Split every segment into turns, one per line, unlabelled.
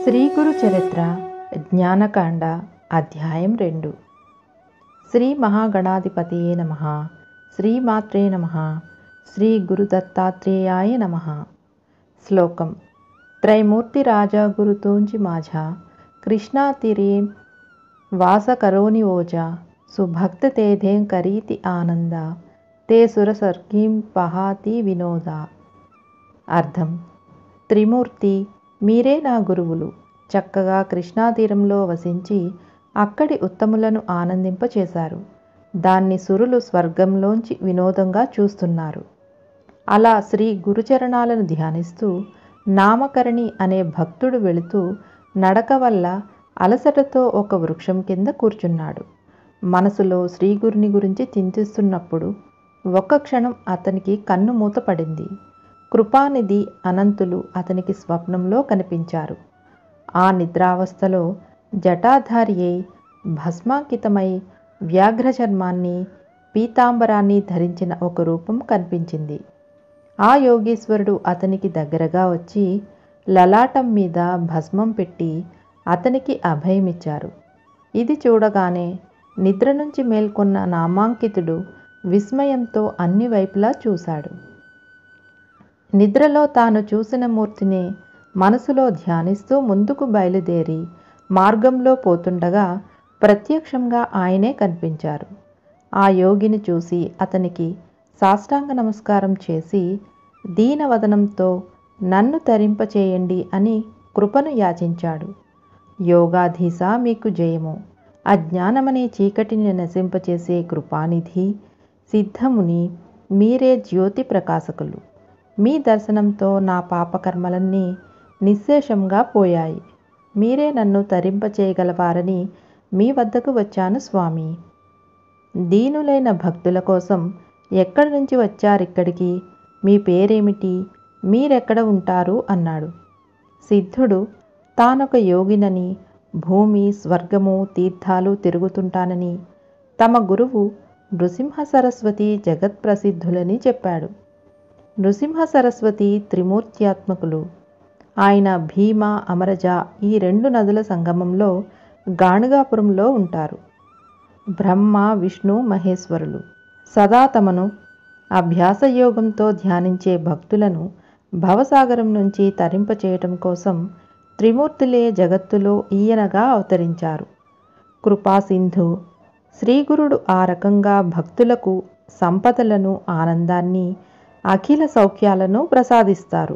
శ్రీ గురు చరిత్ర జ్ఞానకాండ అధ్యాయం రెండు శ్రీ మహాగణాధిపతియే నమ శ్రీమాత్రే నమ శ్రీ గురు దత్తాత్రేయాయ నమ శ్లోకం త్రైమూర్తిరాజా గురుతోంచి माझा కృష్ణాతిరే వాసకరోని ఓజా సుభక్త తేధేం కరీతి ఆనంద తే సురసర్గీం పహాతి వినోద అర్థం త్రిమూర్తి మీరే నా గురువులు చక్కగా కృష్ణాతీరంలో వసించి అక్కడి ఉత్తములను ఆనందింపచేశారు దాన్ని సురులు స్వర్గంలోంచి వినోదంగా చూస్తున్నారు అలా శ్రీ గురుచరణాలను ధ్యానిస్తూ నామకరణి అనే భక్తుడు వెళుతూ నడక వల్ల అలసటతో ఒక వృక్షం కింద కూర్చున్నాడు మనసులో శ్రీగురుని గురించి చింతిస్తున్నప్పుడు ఒక్క క్షణం అతనికి కన్ను మూతపడింది కృపానిధి అనంతులు అతనికి స్వప్నంలో కనిపించారు ఆ నిద్రావస్థలో జటాధారి అయి భస్మాంకితమై వ్యాఘ్రచర్మాన్ని పీతాంబరాన్ని ధరించిన ఒక రూపం కనిపించింది ఆ యోగీశ్వరుడు అతనికి దగ్గరగా వచ్చి లలాటం మీద భస్మం పెట్టి అతనికి అభయమిచ్చారు ఇది చూడగానే నిద్ర నుంచి మేల్కొన్న నామాంకితుడు విస్మయంతో అన్ని వైపులా చూశాడు నిద్రలో తాను చూసిన మూర్తిని మనసులో ధ్యానిస్తూ ముందుకు బయలుదేరి మార్గంలో పోతుండగా ప్రత్యక్షంగా ఆయనే కనిపించారు ఆ యోగిని చూసి అతనికి సాష్టాంగ నమస్కారం చేసి దీనవదనంతో నన్ను తరింపచేయండి అని కృపను యాచించాడు యోగాధీశ మీకు జయము అజ్ఞానమనే చీకటిని నశింపచేసే కృపానిధి సిద్ధముని మీరే జ్యోతి ప్రకాశకులు మీ దర్శనంతో నా పాపకర్మలన్నీ నిశ్శేషంగా పోయాయి మీరే నన్ను తరింపచేయగలవారని మీ వద్దకు వచ్చాను స్వామి దీనులైన భక్తుల కోసం ఎక్కడి నుంచి వచ్చారిక్కడికి మీ పేరేమిటి మీరెక్కడ ఉంటారు అన్నాడు సిద్ధుడు తానొక యోగినని భూమి స్వర్గము తీర్థాలు తిరుగుతుంటానని తమ గురువు నృసింహ సరస్వతి జగత్ప్రసిద్ధులని చెప్పాడు నృసింహ సరస్వతి త్రిమూర్త్యాత్మకులు ఆయన భీమ అమరజ ఈ రెండు నదుల సంగమంలో గాణుగాపురంలో ఉంటారు బ్రహ్మ విష్ణు మహేశ్వరులు సదా తమను అభ్యాసయోగంతో ధ్యానించే భక్తులను భవసాగరం నుంచి తరింపచేయటం కోసం త్రిమూర్తులే జగత్తులో ఈయనగా అవతరించారు కృపాసింధు శ్రీగురుడు ఆ రకంగా భక్తులకు సంపదలను ఆనందాన్ని అఖిల సౌఖ్యాలను ప్రసాదిస్తారు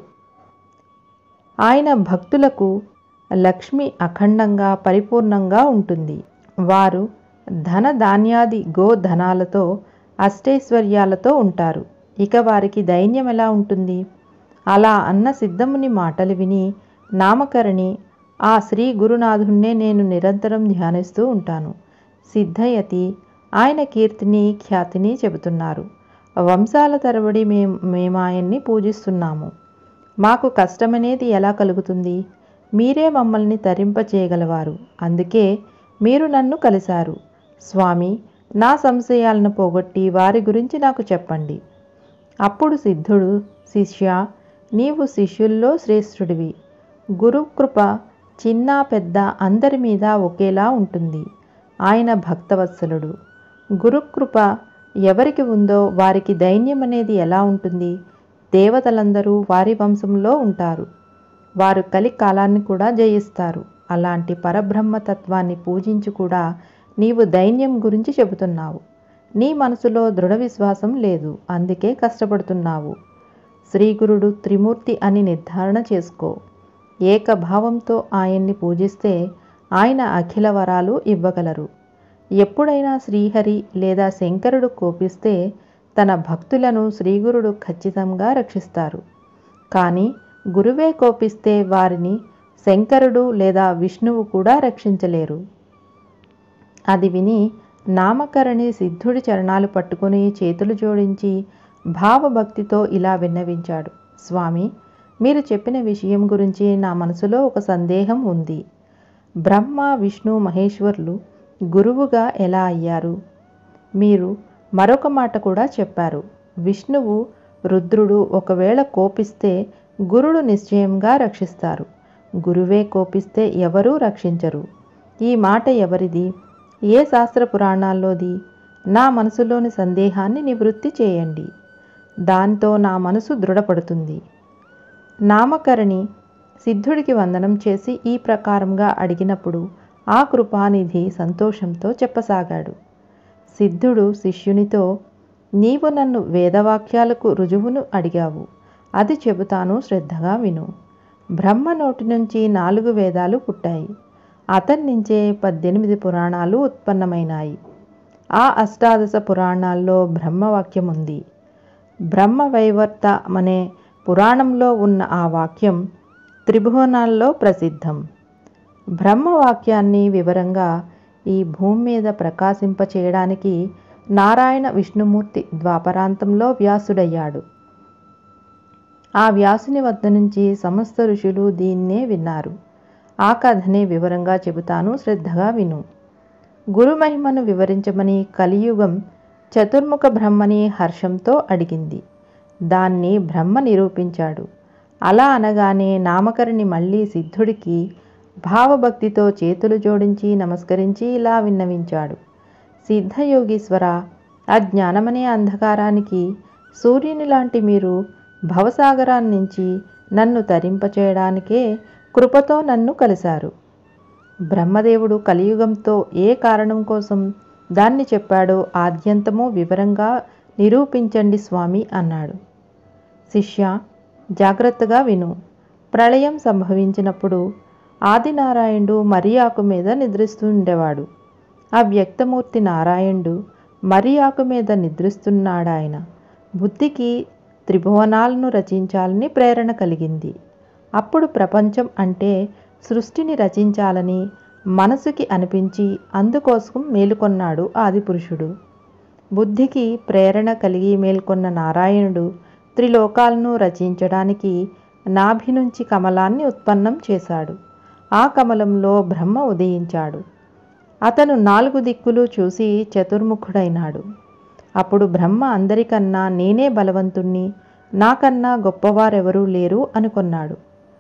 ఆయన భక్తులకు లక్ష్మి అఖండంగా పరిపూర్ణంగా ఉంటుంది వారు ధన ధాన్యాది గోధనాలతో అష్టైశ్వర్యాలతో ఉంటారు ఇక వారికి దైన్యం ఎలా ఉంటుంది అలా అన్న సిద్ధముని మాటలు విని నామకరణి ఆ శ్రీ గురునాథుణ్ణే నేను నిరంతరం ధ్యానిస్తూ ఉంటాను సిద్ధయతి ఆయన కీర్తిని ఖ్యాతిని చెబుతున్నారు వంశాల తరబడి మేం మేమాయన్ని పూజిస్తున్నాము మాకు కష్టమనేది ఎలా కలుగుతుంది మీరే మమ్మల్ని తరింపచేయగలవారు అందుకే మీరు నన్ను కలిశారు స్వామి నా సంశయాలను పోగొట్టి వారి గురించి నాకు చెప్పండి అప్పుడు సిద్ధుడు శిష్య నీవు శిష్యుల్లో శ్రేష్ఠుడివి గురుకృప చిన్న పెద్ద అందరి మీద ఒకేలా ఉంటుంది ఆయన భక్తవత్సలుడు గురుకృప ఎవరికి ఉందో వారికి దైన్యం అనేది ఎలా ఉంటుంది దేవతలందరూ వారి వంశంలో ఉంటారు వారు కలి కాలాన్ని కూడా జయిస్తారు అలాంటి పరబ్రహ్మ తత్వాన్ని పూజించి కూడా నీవు దైన్యం గురించి చెబుతున్నావు నీ మనసులో దృఢ విశ్వాసం లేదు అందుకే కష్టపడుతున్నావు శ్రీగురుడు త్రిమూర్తి అని నిర్ధారణ చేసుకో ఏకభావంతో ఆయన్ని పూజిస్తే ఆయన అఖిల వరాలు ఇవ్వగలరు ఎప్పుడైనా శ్రీహరి లేదా శంకరుడు కోపిస్తే తన భక్తులను శ్రీగురుడు ఖచ్చితంగా రక్షిస్తారు కానీ గురువే కోపిస్తే వారిని శంకరుడు లేదా విష్ణువు కూడా రక్షించలేరు అది విని నామకరణి సిద్ధుడి చరణాలు పట్టుకుని చేతులు జోడించి భావభక్తితో ఇలా విన్నవించాడు స్వామి మీరు చెప్పిన విషయం గురించి నా మనసులో ఒక సందేహం ఉంది బ్రహ్మ విష్ణు మహేశ్వరులు గురువుగా ఎలా అయ్యారు మీరు మరొక మాట కూడా చెప్పారు విష్ణువు రుద్రుడు ఒకవేళ కోపిస్తే గురుడు నిశ్చయంగా రక్షిస్తారు గురువే కోపిస్తే ఎవరూ రక్షించరు ఈ మాట ఎవరిది ఏ శాస్త్ర పురాణాల్లోది నా మనసులోని సందేహాన్ని నివృత్తి చేయండి దాంతో నా మనసు దృఢపడుతుంది నామకరణి సిద్ధుడికి వందనం చేసి ఈ ప్రకారంగా అడిగినప్పుడు ఆ కృపానిధి సంతోషంతో చెప్పసాగాడు సిద్ధుడు శిష్యునితో నీవు నన్ను వేదవాక్యాలకు రుజువును అడిగావు అది చెబుతాను శ్రద్ధగా విను బ్రహ్మ నోటి నుంచి నాలుగు వేదాలు పుట్టాయి అతని నుంచే పద్దెనిమిది పురాణాలు ఉత్పన్నమైనాయి ఆ అష్టాదశ పురాణాల్లో బ్రహ్మవాక్యం ఉంది బ్రహ్మ వైవర్త అనే పురాణంలో ఉన్న ఆ వాక్యం త్రిభువనాల్లో ప్రసిద్ధం బ్రహ్మవాక్యాన్ని వివరంగా ఈ భూమి మీద ప్రకాశింపచేయడానికి నారాయణ విష్ణుమూర్తి ద్వాపరాంతంలో వ్యాసుడయ్యాడు ఆ వ్యాసుని వద్ద నుంచి సమస్త ఋషులు దీన్నే విన్నారు ఆ కథని వివరంగా చెబుతాను శ్రద్ధగా విను గురుమహిమను వివరించమని కలియుగం చతుర్ముఖ బ్రహ్మని హర్షంతో అడిగింది దాన్ని బ్రహ్మ నిరూపించాడు అలా అనగానే నామకరణి మళ్ళీ సిద్ధుడికి భావభక్తితో చేతులు జోడించి నమస్కరించి ఇలా విన్నవించాడు సిద్ధయోగీశ్వర అజ్ఞానమనే అంధకారానికి సూర్యుని లాంటి మీరు భవసాగరాన్నించి నన్ను తరింపచేయడానికే కృపతో నన్ను కలిశారు బ్రహ్మదేవుడు కలియుగంతో ఏ కారణం కోసం దాన్ని చెప్పాడో ఆద్యంతమో వివరంగా నిరూపించండి స్వామి అన్నాడు శిష్య జాగ్రత్తగా విను ప్రళయం సంభవించినప్పుడు ఆదినారాయణుడు మరియాకు మీద నిద్రిస్తుండేవాడు ఆ వ్యక్తమూర్తి నారాయణుడు మరియాకు మీద నిద్రిస్తున్నాడాయన బుద్ధికి త్రిభువనాలను రచించాలని ప్రేరణ కలిగింది అప్పుడు ప్రపంచం అంటే సృష్టిని రచించాలని మనసుకి అనిపించి అందుకోసం మేలుకొన్నాడు ఆదిపురుషుడు బుద్ధికి ప్రేరణ కలిగి మేల్కొన్న నారాయణుడు త్రిలోకాలను రచించడానికి నాభి నుంచి కమలాన్ని ఉత్పన్నం చేశాడు ఆ కమలంలో బ్రహ్మ ఉదయించాడు అతను నాలుగు దిక్కులు చూసి చతుర్ముఖుడైనాడు అప్పుడు బ్రహ్మ అందరికన్నా నేనే బలవంతుణ్ణి నాకన్నా గొప్పవారెవరూ లేరు అనుకొన్నాడు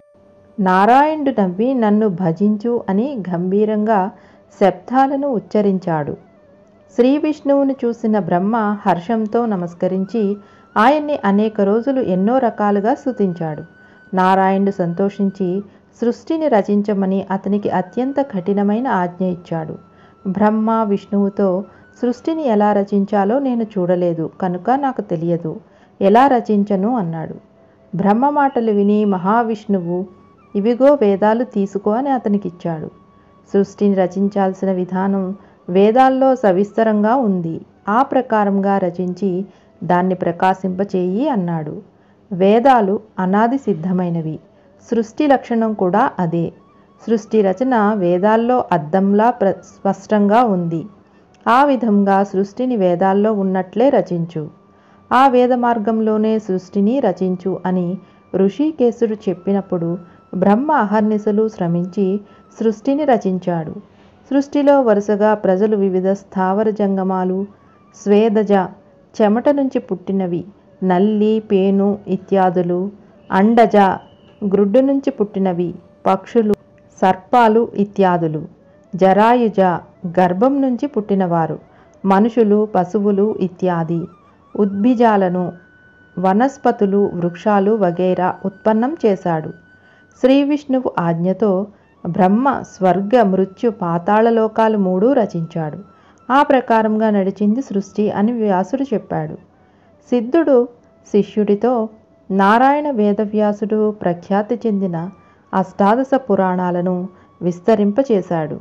నారాయణుడు నవ్వి నన్ను భజించు అని గంభీరంగా శబ్దాలను ఉచ్చరించాడు శ్రీ విష్ణువును చూసిన బ్రహ్మ హర్షంతో నమస్కరించి ఆయన్ని అనేక రోజులు ఎన్నో రకాలుగా స్తుతించాడు నారాయణుడు సంతోషించి సృష్టిని రచించమని అతనికి అత్యంత కఠినమైన ఆజ్ఞ ఇచ్చాడు బ్రహ్మ విష్ణువుతో సృష్టిని ఎలా రచించాలో నేను చూడలేదు కనుక నాకు తెలియదు ఎలా రచించను అన్నాడు బ్రహ్మ మాటలు విని మహావిష్ణువు ఇవిగో వేదాలు తీసుకో అని అతనికిచ్చాడు సృష్టిని రచించాల్సిన విధానం వేదాల్లో సవిస్తరంగా ఉంది ఆ ప్రకారంగా రచించి దాన్ని ప్రకాశింపచేయి అన్నాడు వేదాలు అనాది సిద్ధమైనవి సృష్టి లక్షణం కూడా అదే సృష్టి రచన వేదాల్లో అద్దంలా ప్ర స్పష్టంగా ఉంది ఆ విధంగా సృష్టిని వేదాల్లో ఉన్నట్లే రచించు ఆ వేద మార్గంలోనే సృష్టిని రచించు అని ఋషికేశుడు చెప్పినప్పుడు బ్రహ్మ అహర్నిశలు శ్రమించి సృష్టిని రచించాడు సృష్టిలో వరుసగా ప్రజలు వివిధ స్థావర జంగమాలు స్వేదజ చెమట నుంచి పుట్టినవి నల్లి పేను ఇత్యాదులు అండజ గ్రుడ్డు నుంచి పుట్టినవి పక్షులు సర్పాలు ఇత్యాదులు జరాయుజ గర్భం నుంచి పుట్టినవారు మనుషులు పశువులు ఇత్యాది ఉద్భిజాలను వనస్పతులు వృక్షాలు వగైరా ఉత్పన్నం చేశాడు శ్రీ విష్ణువు ఆజ్ఞతో బ్రహ్మ స్వర్గ మృత్యు పాతాళ లోకాలు మూడు రచించాడు ఆ ప్రకారంగా నడిచింది సృష్టి అని వ్యాసుడు చెప్పాడు సిద్ధుడు శిష్యుడితో నారాయణ వేదవ్యాసుడు ప్రఖ్యాతి చెందిన అష్టాదశ పురాణాలను విస్తరింపచేశాడు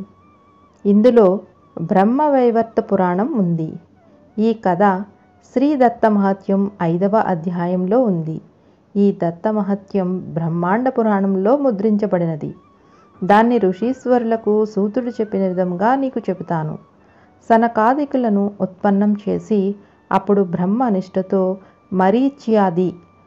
ఇందులో బ్రహ్మవైవర్త పురాణం ఉంది ఈ కథ శ్రీ దత్త మహత్యం ఐదవ అధ్యాయంలో ఉంది ఈ దత్త మహత్యం బ్రహ్మాండ పురాణంలో ముద్రించబడినది దాన్ని ఋషీశ్వరులకు సూతుడు చెప్పిన విధంగా నీకు చెబుతాను సనకాదికులను ఉత్పన్నం చేసి అప్పుడు బ్రహ్మ నిష్ఠతో మరీచ్యాది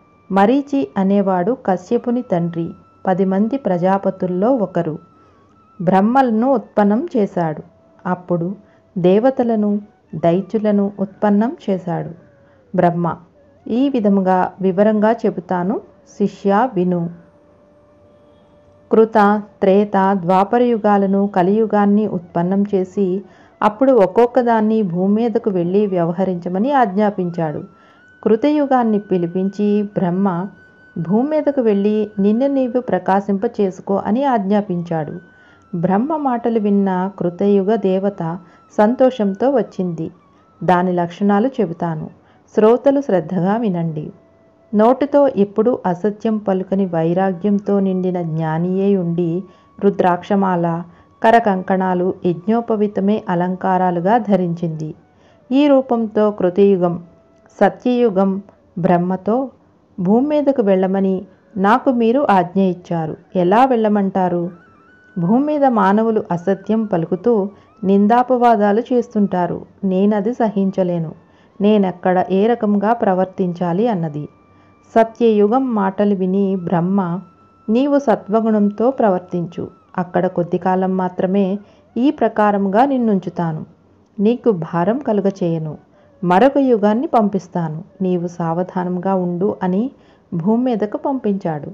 మరీచి అనేవాడు కశ్యపుని తండ్రి పది మంది ప్రజాపతుల్లో ఒకరు బ్రహ్మలను ఉత్పన్నం చేశాడు అప్పుడు దేవతలను దైత్యులను ఉత్పన్నం చేశాడు బ్రహ్మ ఈ విధముగా వివరంగా చెబుతాను శిష్య విను కృత త్రేత ద్వాపర యుగాలను కలియుగాన్ని ఉత్పన్నం చేసి అప్పుడు ఒక్కొక్క దాన్ని భూమి మీదకు వెళ్ళి వ్యవహరించమని ఆజ్ఞాపించాడు కృతయుగాన్ని పిలిపించి బ్రహ్మ భూమి మీదకు వెళ్ళి నిన్ను నీవు ప్రకాశింప చేసుకో అని ఆజ్ఞాపించాడు బ్రహ్మ మాటలు విన్న కృతయుగ దేవత సంతోషంతో వచ్చింది దాని లక్షణాలు చెబుతాను శ్రోతలు శ్రద్ధగా వినండి నోటితో ఎప్పుడూ అసత్యం పలుకని వైరాగ్యంతో నిండిన జ్ఞానియే ఉండి రుద్రాక్షమాల కరకంకణాలు యజ్ఞోపవితమే అలంకారాలుగా ధరించింది ఈ రూపంతో కృతయుగం సత్యయుగం బ్రహ్మతో భూమి మీదకు వెళ్ళమని నాకు మీరు ఆజ్ఞ ఇచ్చారు ఎలా వెళ్ళమంటారు భూమి మీద మానవులు అసత్యం పలుకుతూ నిందాపవాదాలు చేస్తుంటారు నేనది సహించలేను నేనెక్కడ ఏ రకంగా ప్రవర్తించాలి అన్నది సత్యయుగం మాటలు విని బ్రహ్మ నీవు సత్వగుణంతో ప్రవర్తించు అక్కడ కొద్ది కాలం మాత్రమే ఈ ప్రకారంగా నిన్నుంచుతాను నీకు భారం కలుగచేయను మరొక యుగాన్ని పంపిస్తాను నీవు సావధానంగా ఉండు అని భూమి మీదకు పంపించాడు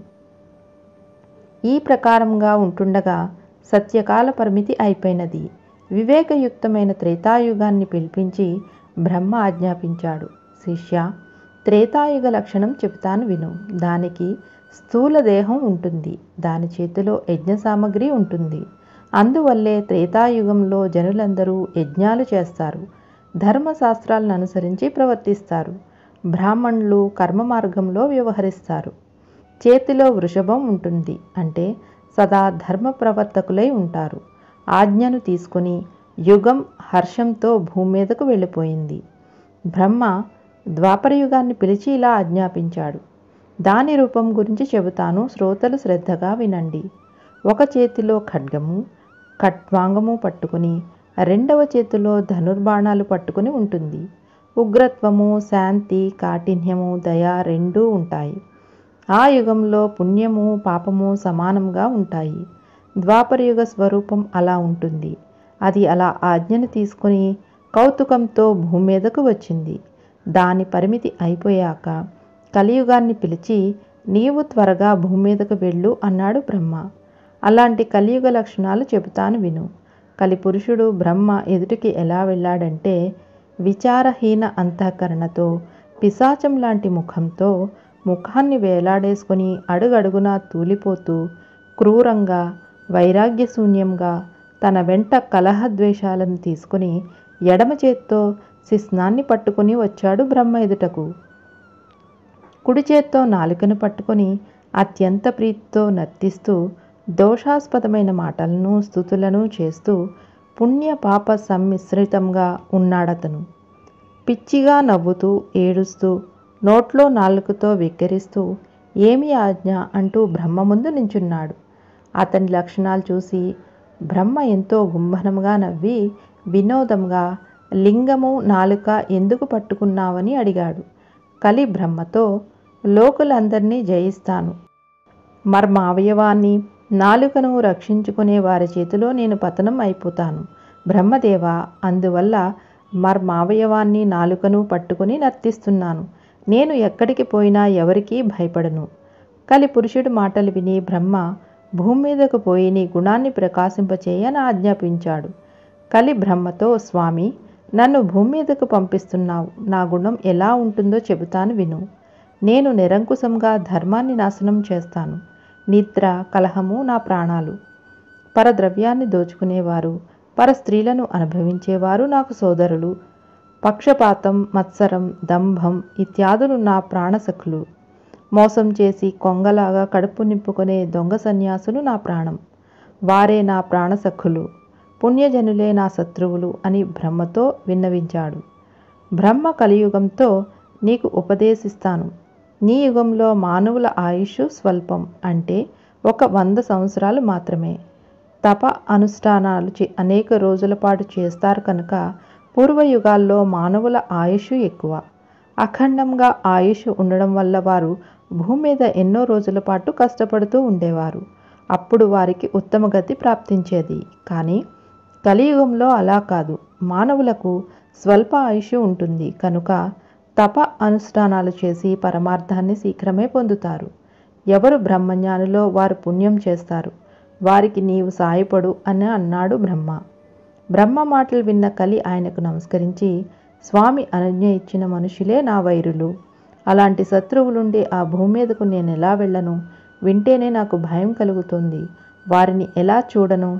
ఈ ప్రకారంగా ఉంటుండగా సత్యకాల పరిమితి అయిపోయినది వివేకయుక్తమైన త్రేతాయుగాన్ని పిలిపించి బ్రహ్మ ఆజ్ఞాపించాడు శిష్య త్రేతాయుగ లక్షణం చెబుతాను విను దానికి స్థూల దేహం ఉంటుంది దాని చేతిలో యజ్ఞ సామగ్రి ఉంటుంది అందువల్లే త్రేతాయుగంలో జనులందరూ యజ్ఞాలు చేస్తారు ధర్మశాస్త్రాలను అనుసరించి ప్రవర్తిస్తారు బ్రాహ్మణులు కర్మ మార్గంలో వ్యవహరిస్తారు చేతిలో వృషభం ఉంటుంది అంటే సదా ధర్మ ప్రవర్తకులై ఉంటారు ఆజ్ఞను తీసుకుని యుగం హర్షంతో భూమి మీదకు వెళ్ళిపోయింది బ్రహ్మ ద్వాపరయుగాన్ని పిలిచి ఇలా ఆజ్ఞాపించాడు దాని రూపం గురించి చెబుతాను శ్రోతలు శ్రద్ధగా వినండి ఒక చేతిలో ఖడ్గము ఖట్వాంగము పట్టుకుని రెండవ చేతిలో ధనుర్బాణాలు పట్టుకుని ఉంటుంది ఉగ్రత్వము శాంతి కాఠిన్యము దయ రెండూ ఉంటాయి ఆ యుగంలో పుణ్యము పాపము సమానంగా ఉంటాయి ద్వాపరయుగ స్వరూపం అలా ఉంటుంది అది అలా ఆజ్ఞను తీసుకుని కౌతుకంతో భూమి మీదకు వచ్చింది దాని పరిమితి అయిపోయాక కలియుగాన్ని పిలిచి నీవు త్వరగా భూమి మీదకు వెళ్ళు అన్నాడు బ్రహ్మ అలాంటి కలియుగ లక్షణాలు చెబుతాను విను కలిపురుషుడు బ్రహ్మ ఎదుటికి ఎలా వెళ్ళాడంటే విచారహీన అంతఃకరణతో పిశాచం లాంటి ముఖంతో ముఖాన్ని వేలాడేసుకుని అడుగడుగునా తూలిపోతూ క్రూరంగా వైరాగ్యశూన్యంగా తన వెంట కలహద్వేషాలను తీసుకుని ఎడమ చేత్తో శిస్నాన్ని పట్టుకుని వచ్చాడు బ్రహ్మ ఎదుటకు కుడి చేత్తో నాలుకను పట్టుకొని అత్యంత ప్రీతితో నర్తిస్తూ దోషాస్పదమైన మాటలను స్థుతులను చేస్తూ పుణ్య పాప సమ్మిశ్రితంగా ఉన్నాడతను పిచ్చిగా నవ్వుతూ ఏడుస్తూ నోట్లో నాలుకతో వెక్కిరిస్తూ ఏమి ఆజ్ఞ అంటూ బ్రహ్మ ముందు నించున్నాడు అతని లక్షణాలు చూసి బ్రహ్మ ఎంతో గుంభనంగా నవ్వి వినోదంగా లింగము నాలుక ఎందుకు పట్టుకున్నావని అడిగాడు కలి బ్రహ్మతో లోకులందరినీ జయిస్తాను మర్మ అవయవాన్ని నాలుకను రక్షించుకునే వారి చేతిలో నేను పతనం అయిపోతాను బ్రహ్మదేవ అందువల్ల మర్మావయవాన్ని నాలుకను పట్టుకుని నర్తిస్తున్నాను నేను ఎక్కడికి పోయినా ఎవరికీ భయపడను కలి పురుషుడి మాటలు విని బ్రహ్మ భూమి మీదకు పోయి నీ గుణాన్ని ప్రకాశింపచేయని ఆజ్ఞాపించాడు కలి బ్రహ్మతో స్వామి నన్ను భూమి మీదకు పంపిస్తున్నావు నా గుణం ఎలా ఉంటుందో చెబుతాను విను నేను నిరంకుశంగా ధర్మాన్ని నాశనం చేస్తాను నిద్ర కలహము నా ప్రాణాలు పరద్రవ్యాన్ని దోచుకునేవారు పర స్త్రీలను అనుభవించేవారు నాకు సోదరులు పక్షపాతం మత్సరం దంభం ఇత్యాదులు నా ప్రాణసఖులు మోసం చేసి కొంగలాగా కడుపు నింపుకునే దొంగ సన్యాసులు నా ప్రాణం వారే నా ప్రాణసఖులు పుణ్యజనులే నా శత్రువులు అని బ్రహ్మతో విన్నవించాడు బ్రహ్మ కలియుగంతో నీకు ఉపదేశిస్తాను నీ యుగంలో మానవుల ఆయుష్ స్వల్పం అంటే ఒక వంద సంవత్సరాలు మాత్రమే తప అనుష్ఠానాలు చే- అనేక రోజుల పాటు చేస్తారు కనుక పూర్వయుగాల్లో మానవుల ఆయుష్ ఎక్కువ అఖండంగా ఆయుష్ ఉండడం వల్ల వారు భూమి మీద ఎన్నో రోజుల పాటు కష్టపడుతూ ఉండేవారు అప్పుడు వారికి ఉత్తమ గతి ప్రాప్తించేది కానీ కలియుగంలో అలా కాదు మానవులకు స్వల్ప ఆయుష్ ఉంటుంది కనుక తప అనుష్ఠానాలు చేసి పరమార్థాన్ని శీఘ్రమే పొందుతారు ఎవరు బ్రహ్మజ్ఞానులో వారు పుణ్యం చేస్తారు వారికి నీవు సాయపడు అని అన్నాడు బ్రహ్మ బ్రహ్మ మాటలు విన్న కలి ఆయనకు నమస్కరించి స్వామి అనుజ్ఞ ఇచ్చిన మనుషులే నా వైరులు అలాంటి శత్రువులుండే ఆ భూమి మీదకు నేను ఎలా వెళ్ళను వింటేనే నాకు భయం కలుగుతుంది వారిని ఎలా చూడను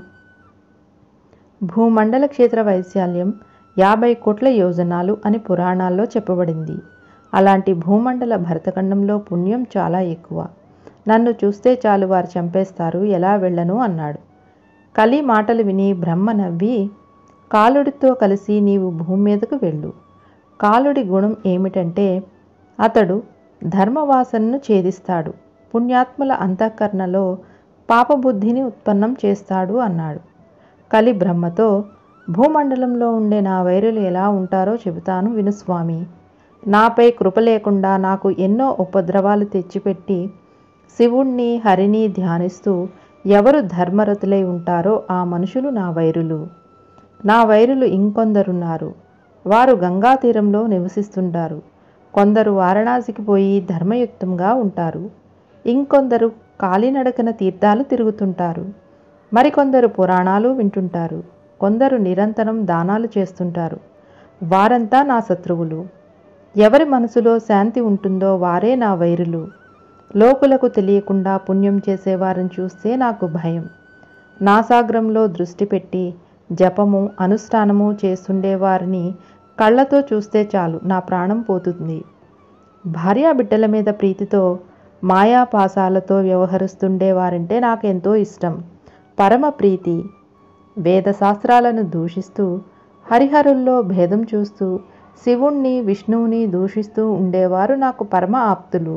భూమండల క్షేత్ర వైశాల్యం యాభై కోట్ల యోజనాలు అని పురాణాల్లో చెప్పబడింది అలాంటి భూమండల భరతఖండంలో పుణ్యం చాలా ఎక్కువ నన్ను చూస్తే చాలు వారు చంపేస్తారు ఎలా వెళ్ళను అన్నాడు కలి మాటలు విని బ్రహ్మ నవ్వి కాలుడితో కలిసి నీవు భూమి మీదకు వెళ్ళు కాలుడి గుణం ఏమిటంటే అతడు ధర్మవాసనను ఛేదిస్తాడు పుణ్యాత్ముల అంతఃకరణలో పాపబుద్ధిని ఉత్పన్నం చేస్తాడు అన్నాడు కలి బ్రహ్మతో భూమండలంలో ఉండే నా వైరులు ఎలా ఉంటారో చెబుతాను విను స్వామి నాపై కృప లేకుండా నాకు ఎన్నో ఉపద్రవాలు తెచ్చిపెట్టి శివుణ్ణి హరిని ధ్యానిస్తూ ఎవరు ధర్మరతులై ఉంటారో ఆ మనుషులు నా వైరులు నా వైరులు ఇంకొందరున్నారు వారు గంగా తీరంలో నివసిస్తుంటారు కొందరు వారణాసికి పోయి ధర్మయుక్తంగా ఉంటారు ఇంకొందరు కాలినడకన తీర్థాలు తిరుగుతుంటారు మరికొందరు పురాణాలు వింటుంటారు కొందరు నిరంతరం దానాలు చేస్తుంటారు వారంతా నా శత్రువులు ఎవరి మనసులో శాంతి ఉంటుందో వారే నా వైరులు లోకులకు తెలియకుండా పుణ్యం చేసేవారిని చూస్తే నాకు భయం నాసాగ్రంలో దృష్టి పెట్టి జపము అనుష్ఠానము చేస్తుండే వారిని కళ్ళతో చూస్తే చాలు నా ప్రాణం పోతుంది భార్యా బిడ్డల మీద ప్రీతితో మాయాపాసాలతో వ్యవహరిస్తుండే వారంటే నాకెంతో ఇష్టం పరమ ప్రీతి వేదశాస్త్రాలను దూషిస్తూ హరిహరుల్లో భేదం చూస్తూ శివుణ్ణి విష్ణువుని దూషిస్తూ ఉండేవారు నాకు పరమ ఆప్తులు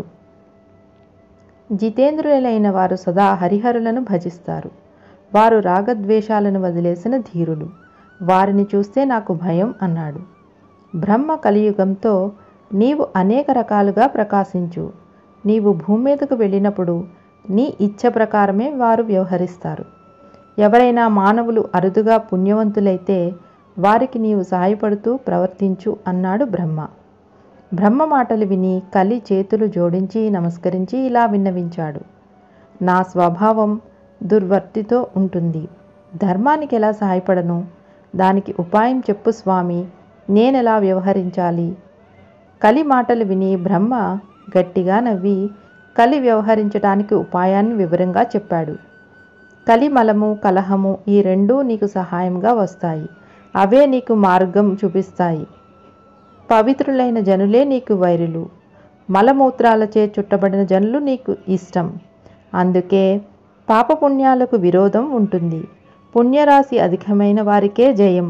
జితేంద్రులైన వారు సదా హరిహరులను భజిస్తారు వారు రాగద్వేషాలను వదిలేసిన ధీరులు వారిని చూస్తే నాకు భయం అన్నాడు బ్రహ్మ కలియుగంతో నీవు అనేక రకాలుగా ప్రకాశించు నీవు భూమి మీదకు వెళ్ళినప్పుడు నీ ఇచ్ఛ ప్రకారమే వారు వ్యవహరిస్తారు ఎవరైనా మానవులు అరుదుగా పుణ్యవంతులైతే వారికి నీవు సహాయపడుతూ ప్రవర్తించు అన్నాడు బ్రహ్మ బ్రహ్మ మాటలు విని కలి చేతులు జోడించి నమస్కరించి ఇలా విన్నవించాడు నా స్వభావం దుర్వర్తితో ఉంటుంది ధర్మానికి ఎలా సహాయపడను దానికి ఉపాయం చెప్పు స్వామి నేనెలా వ్యవహరించాలి కలి మాటలు విని బ్రహ్మ గట్టిగా నవ్వి కలి వ్యవహరించడానికి ఉపాయాన్ని వివరంగా చెప్పాడు కలిమలము కలహము ఈ రెండూ నీకు సహాయంగా వస్తాయి అవే నీకు మార్గం చూపిస్తాయి పవిత్రులైన జనులే నీకు వైరులు మలమూత్రాలచే చుట్టబడిన జనులు నీకు ఇష్టం అందుకే పాపపుణ్యాలకు విరోధం ఉంటుంది పుణ్యరాశి అధికమైన వారికే జయం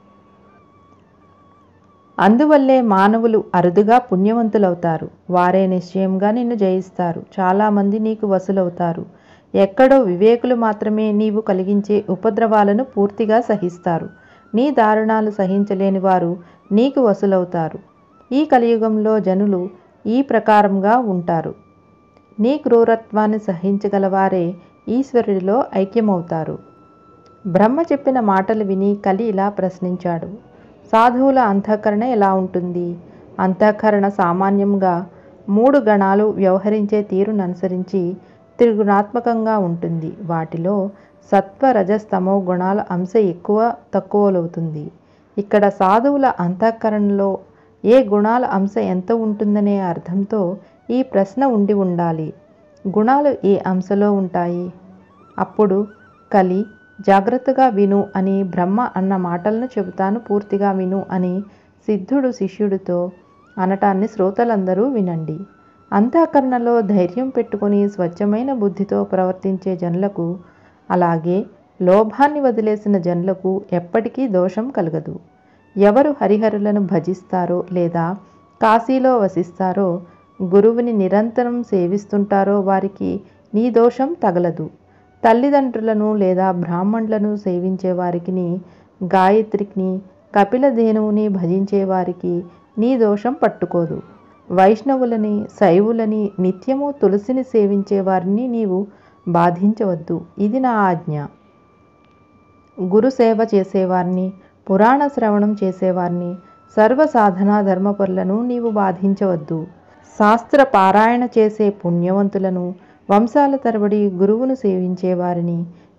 అందువల్లే మానవులు అరుదుగా పుణ్యవంతులవుతారు వారే నిశ్చయంగా నిన్ను జయిస్తారు చాలామంది నీకు వసులవుతారు ఎక్కడో వివేకులు మాత్రమే నీవు కలిగించే ఉపద్రవాలను పూర్తిగా సహిస్తారు నీ దారుణాలు సహించలేని వారు నీకు వసులవుతారు ఈ కలియుగంలో జనులు ఈ ప్రకారంగా ఉంటారు నీ క్రూరత్వాన్ని సహించగలవారే ఈశ్వరుడిలో ఐక్యమవుతారు బ్రహ్మ చెప్పిన మాటలు విని కలి ఇలా ప్రశ్నించాడు సాధువుల అంతఃకరణ ఎలా ఉంటుంది అంతఃకరణ సామాన్యంగా మూడు గణాలు వ్యవహరించే తీరును అనుసరించి త్రిగుణాత్మకంగా ఉంటుంది వాటిలో సత్వ రజస్తమో గుణాల అంశ ఎక్కువ తక్కువలవుతుంది ఇక్కడ సాధువుల అంతఃకరణలో ఏ గుణాల అంశ ఎంత ఉంటుందనే అర్థంతో ఈ ప్రశ్న ఉండి ఉండాలి గుణాలు ఏ అంశలో ఉంటాయి అప్పుడు కలి జాగ్రత్తగా విను అని బ్రహ్మ అన్న మాటలను చెబుతాను పూర్తిగా విను అని సిద్ధుడు శిష్యుడితో అనటాన్ని శ్రోతలందరూ వినండి అంతఃకరణలో ధైర్యం పెట్టుకుని స్వచ్ఛమైన బుద్ధితో ప్రవర్తించే జనులకు అలాగే లోభాన్ని వదిలేసిన జనులకు ఎప్పటికీ దోషం కలగదు ఎవరు హరిహరులను భజిస్తారో లేదా కాశీలో వసిస్తారో గురువుని నిరంతరం సేవిస్తుంటారో వారికి నీ దోషం తగలదు తల్లిదండ్రులను లేదా బ్రాహ్మణులను సేవించే వారికి గాయత్రికి కపిలధేనువుని భజించే వారికి నీ దోషం పట్టుకోదు వైష్ణవులని శైవులని నిత్యము తులసిని సేవించే వారిని నీవు బాధించవద్దు ఇది నా ఆజ్ఞ గురు సేవ చేసేవారిని పురాణ శ్రవణం చేసేవారిని సర్వ సాధనా ధర్మపరులను నీవు బాధించవద్దు శాస్త్ర పారాయణ చేసే పుణ్యవంతులను వంశాల తరబడి గురువును సేవించే వారిని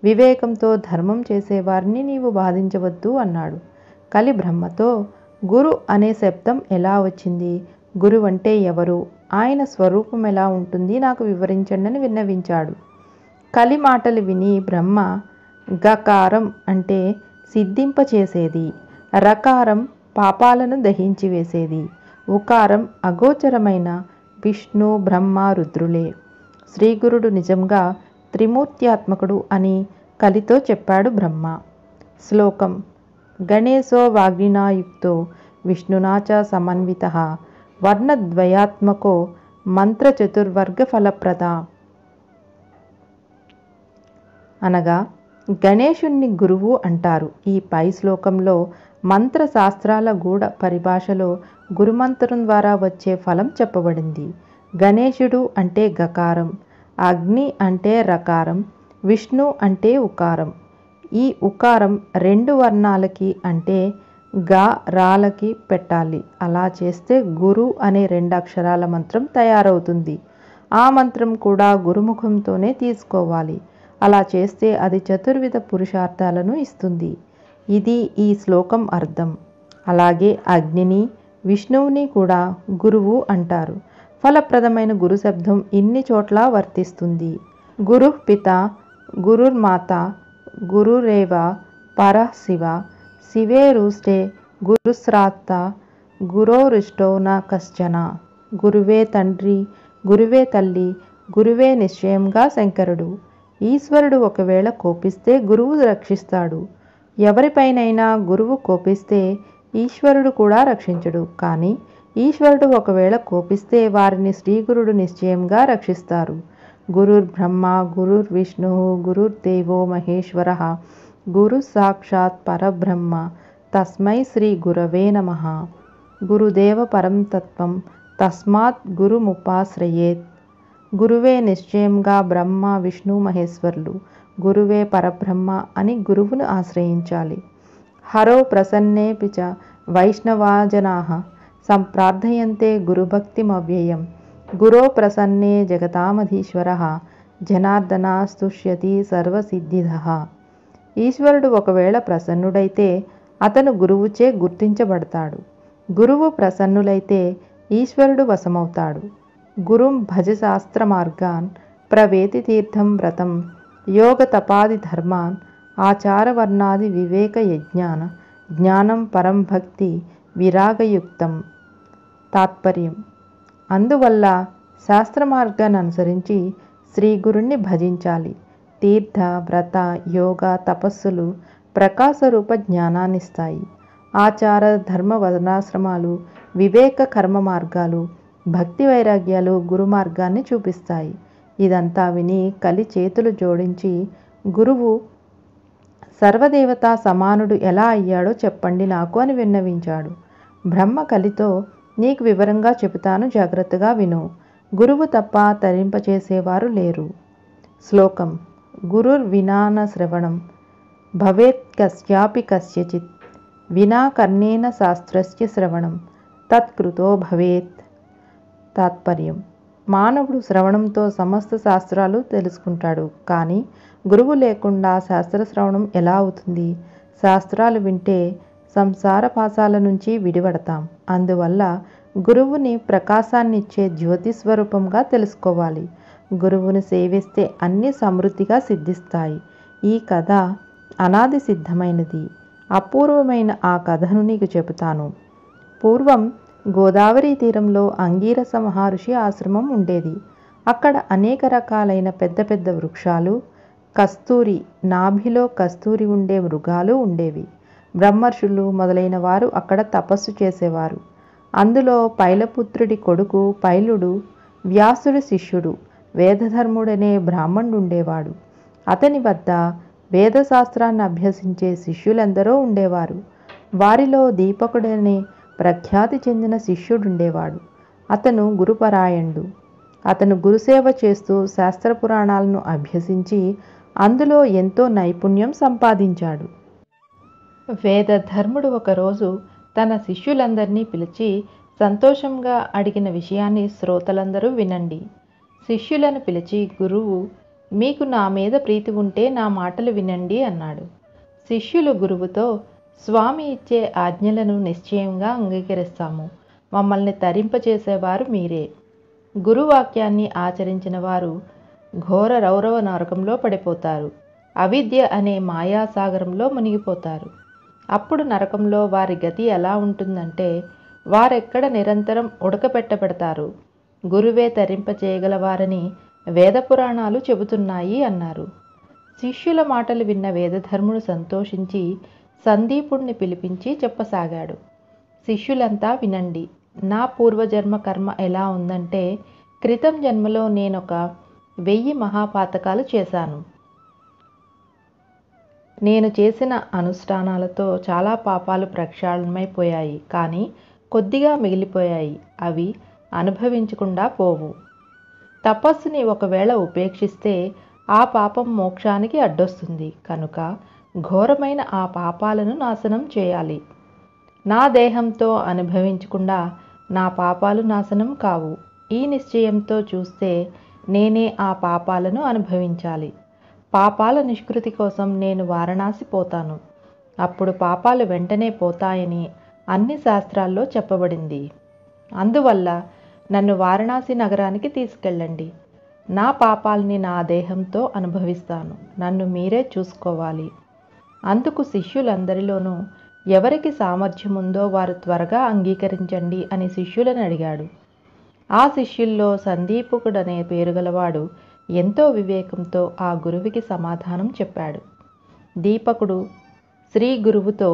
వివేకంతో ధర్మం చేసేవారిని నీవు బాధించవద్దు అన్నాడు కలి బ్రహ్మతో గురు అనే శబ్దం ఎలా వచ్చింది గురువు అంటే ఎవరు ఆయన స్వరూపం ఎలా ఉంటుంది నాకు వివరించండి అని విన్నవించాడు కలి మాటలు విని బ్రహ్మ గకారం అంటే సిద్ధింపచేసేది రకారం పాపాలను దహించి వేసేది ఉకారం అగోచరమైన విష్ణు బ్రహ్మ రుద్రులే శ్రీగురుడు నిజంగా త్రిమూర్త్యాత్మకుడు అని కలితో చెప్పాడు బ్రహ్మ శ్లోకం గణేశో వాగ్నినాయుక్తో విష్ణునాచ సమన్విత వర్ణద్వయాత్మకో మంత్రచతుర్వర్గ ఫలప్రద అనగా గణేశుణ్ణి గురువు అంటారు ఈ పై శ్లోకంలో మంత్రశాస్త్రాల గూఢ పరిభాషలో గురుమంత్రం ద్వారా వచ్చే ఫలం చెప్పబడింది గణేశుడు అంటే గకారం అగ్ని అంటే రకారం విష్ణు అంటే ఉకారం ఈ ఉకారం రెండు వర్ణాలకి అంటే గా రాలకి పెట్టాలి అలా చేస్తే గురు అనే రెండు అక్షరాల మంత్రం తయారవుతుంది ఆ మంత్రం కూడా గురుముఖంతోనే తీసుకోవాలి అలా చేస్తే అది చతుర్విధ పురుషార్థాలను ఇస్తుంది ఇది ఈ శ్లోకం అర్థం అలాగే అగ్నిని విష్ణువుని కూడా గురువు అంటారు ఫలప్రదమైన గురు శబ్దం ఇన్ని చోట్ల వర్తిస్తుంది గురు పిత గురుర్మాత గురురేవ పర శివ శివే రూష్టే గురుశ్రాత్త గురోరిష్టో న కశ్చన గురువే తండ్రి గురువే తల్లి గురువే నిశ్చయంగా శంకరుడు ఈశ్వరుడు ఒకవేళ కోపిస్తే గురువు రక్షిస్తాడు ఎవరిపైనైనా గురువు కోపిస్తే ఈశ్వరుడు కూడా రక్షించడు కానీ ఈశ్వరుడు ఒకవేళ కోపిస్తే వారిని శ్రీగురుడు నిశ్చయంగా రక్షిస్తారు గురుర్ బ్రహ్మ గురుర్ విష్ణు గురుర్దేవో మహేశ్వర గురు సాక్షాత్ పరబ్రహ్మ తస్మై శ్రీ గురవే నమ గురుదేవ పరం తత్వం తస్మాత్ గురుముపాశ్రయేత్ గురువే నిశ్చయంగా బ్రహ్మ విష్ణు మహేశ్వరులు గురువే పరబ్రహ్మ అని గురువును ఆశ్రయించాలి హరో ప్రసన్నేపి చ వైష్ణవాజనా సంప్రార్థయంతే గురుభక్తిమవ్యయం గురో ప్రసన్నే జగతామధీశ్వర జనార్దన స్తుష్యతి సర్వసిద్ధిద ఈశ్వరుడు ఒకవేళ ప్రసన్నుడైతే అతను గురువుచే గుర్తించబడతాడు గురువు ప్రసన్నులైతే ఈశ్వరుడు వశమవుతాడు గురుం భజ శాస్త్ర మార్గాన్ ప్రవేతి తీర్థం వ్రతం యోగ తపాది ధర్మాన్ ఆచారవర్ణాది వివేక యజ్ఞాన జ్ఞానం పరం భక్తి విరాగయుక్తం తాత్పర్యం అందువల్ల శాస్త్ర మార్గాన్ని అనుసరించి శ్రీ గురుణ్ణి భజించాలి తీర్థ వ్రత యోగ తపస్సులు ప్రకాశరూప జ్ఞానాన్నిస్తాయి ఆచార ధర్మ వర్ణాశ్రమాలు వివేక కర్మ మార్గాలు భక్తి వైరాగ్యాలు గురు మార్గాన్ని చూపిస్తాయి ఇదంతా విని కలి చేతులు జోడించి గురువు సర్వదేవతా సమానుడు ఎలా అయ్యాడో చెప్పండి నాకు అని విన్నవించాడు బ్రహ్మ కలితో నీకు వివరంగా చెబుతాను జాగ్రత్తగా విను గురువు తప్ప తరింపచేసేవారు లేరు శ్లోకం గురుర్ వినాన శ్రవణం భవేత్ కస్యాపి కస్యచిత్ వినా కర్ణేన శాస్త్రస్య శ్రవణం తత్కృతో భవేత్ తాత్పర్యం మానవుడు శ్రవణంతో సమస్త శాస్త్రాలు తెలుసుకుంటాడు కానీ గురువు లేకుండా శాస్త్ర శ్రవణం ఎలా అవుతుంది శాస్త్రాలు వింటే సంసార పాసాల నుంచి విడిపడతాం అందువల్ల గురువుని ప్రకాశాన్నిచ్చే జ్యోతి స్వరూపంగా తెలుసుకోవాలి గురువుని సేవిస్తే అన్ని సమృద్ధిగా సిద్ధిస్తాయి ఈ కథ అనాది సిద్ధమైనది అపూర్వమైన ఆ కథను నీకు చెబుతాను పూర్వం గోదావరి తీరంలో అంగీరస మహర్షి ఆశ్రమం ఉండేది అక్కడ అనేక రకాలైన పెద్ద పెద్ద వృక్షాలు కస్తూరి నాభిలో కస్తూరి ఉండే మృగాలు ఉండేవి బ్రహ్మర్షులు మొదలైన వారు అక్కడ తపస్సు చేసేవారు అందులో పైలపుత్రుడి కొడుకు పైలుడు వ్యాసుడి శిష్యుడు వేదధర్ముడనే బ్రాహ్మణుడు ఉండేవాడు అతని వద్ద వేదశాస్త్రాన్ని అభ్యసించే శిష్యులెందరో ఉండేవారు వారిలో దీపకుడనే ప్రఖ్యాతి చెందిన శిష్యుడుండేవాడు అతను గురుపరాయణుడు అతను గురుసేవ చేస్తూ శాస్త్ర పురాణాలను అభ్యసించి అందులో ఎంతో నైపుణ్యం సంపాదించాడు వేదధర్ముడు ఒకరోజు తన శిష్యులందరినీ పిలిచి సంతోషంగా అడిగిన విషయాన్ని శ్రోతలందరూ వినండి శిష్యులను పిలిచి గురువు మీకు నా మీద ప్రీతి ఉంటే నా మాటలు వినండి అన్నాడు శిష్యులు గురువుతో స్వామి ఇచ్చే ఆజ్ఞలను నిశ్చయంగా అంగీకరిస్తాము మమ్మల్ని తరింపచేసేవారు మీరే గురువాక్యాన్ని ఆచరించిన వారు ఘోర రౌరవ నరకంలో పడిపోతారు అవిద్య అనే మాయాసాగరంలో మునిగిపోతారు అప్పుడు నరకంలో వారి గతి ఎలా ఉంటుందంటే వారెక్కడ నిరంతరం ఉడకపెట్టబెడతారు గురువే తరింపచేయగలవారని వేద పురాణాలు చెబుతున్నాయి అన్నారు శిష్యుల మాటలు విన్న వేదధర్ముడు సంతోషించి సందీపుణ్ణి పిలిపించి చెప్పసాగాడు శిష్యులంతా వినండి నా పూర్వజన్మ కర్మ ఎలా ఉందంటే క్రితం జన్మలో నేనొక వెయ్యి మహాపాతకాలు చేశాను నేను చేసిన అనుష్ఠానాలతో చాలా పాపాలు ప్రక్షాళనమైపోయాయి కానీ కొద్దిగా మిగిలిపోయాయి అవి అనుభవించకుండా పోవు తపస్సుని ఒకవేళ ఉపేక్షిస్తే ఆ పాపం మోక్షానికి అడ్డొస్తుంది కనుక ఘోరమైన ఆ పాపాలను నాశనం చేయాలి నా దేహంతో అనుభవించకుండా నా పాపాలు నాశనం కావు ఈ నిశ్చయంతో చూస్తే నేనే ఆ పాపాలను అనుభవించాలి పాపాల నిష్కృతి కోసం నేను వారణాసి పోతాను అప్పుడు పాపాలు వెంటనే పోతాయని అన్ని శాస్త్రాల్లో చెప్పబడింది అందువల్ల నన్ను వారణాసి నగరానికి తీసుకెళ్ళండి నా పాపాల్ని నా దేహంతో అనుభవిస్తాను నన్ను మీరే చూసుకోవాలి అందుకు శిష్యులందరిలోనూ ఎవరికి సామర్థ్యం ఉందో వారు త్వరగా అంగీకరించండి అని శిష్యులను అడిగాడు ఆ శిష్యుల్లో సందీపుకుడనే పేరు గలవాడు ఎంతో వివేకంతో ఆ గురువుకి సమాధానం చెప్పాడు దీపకుడు శ్రీ గురువుతో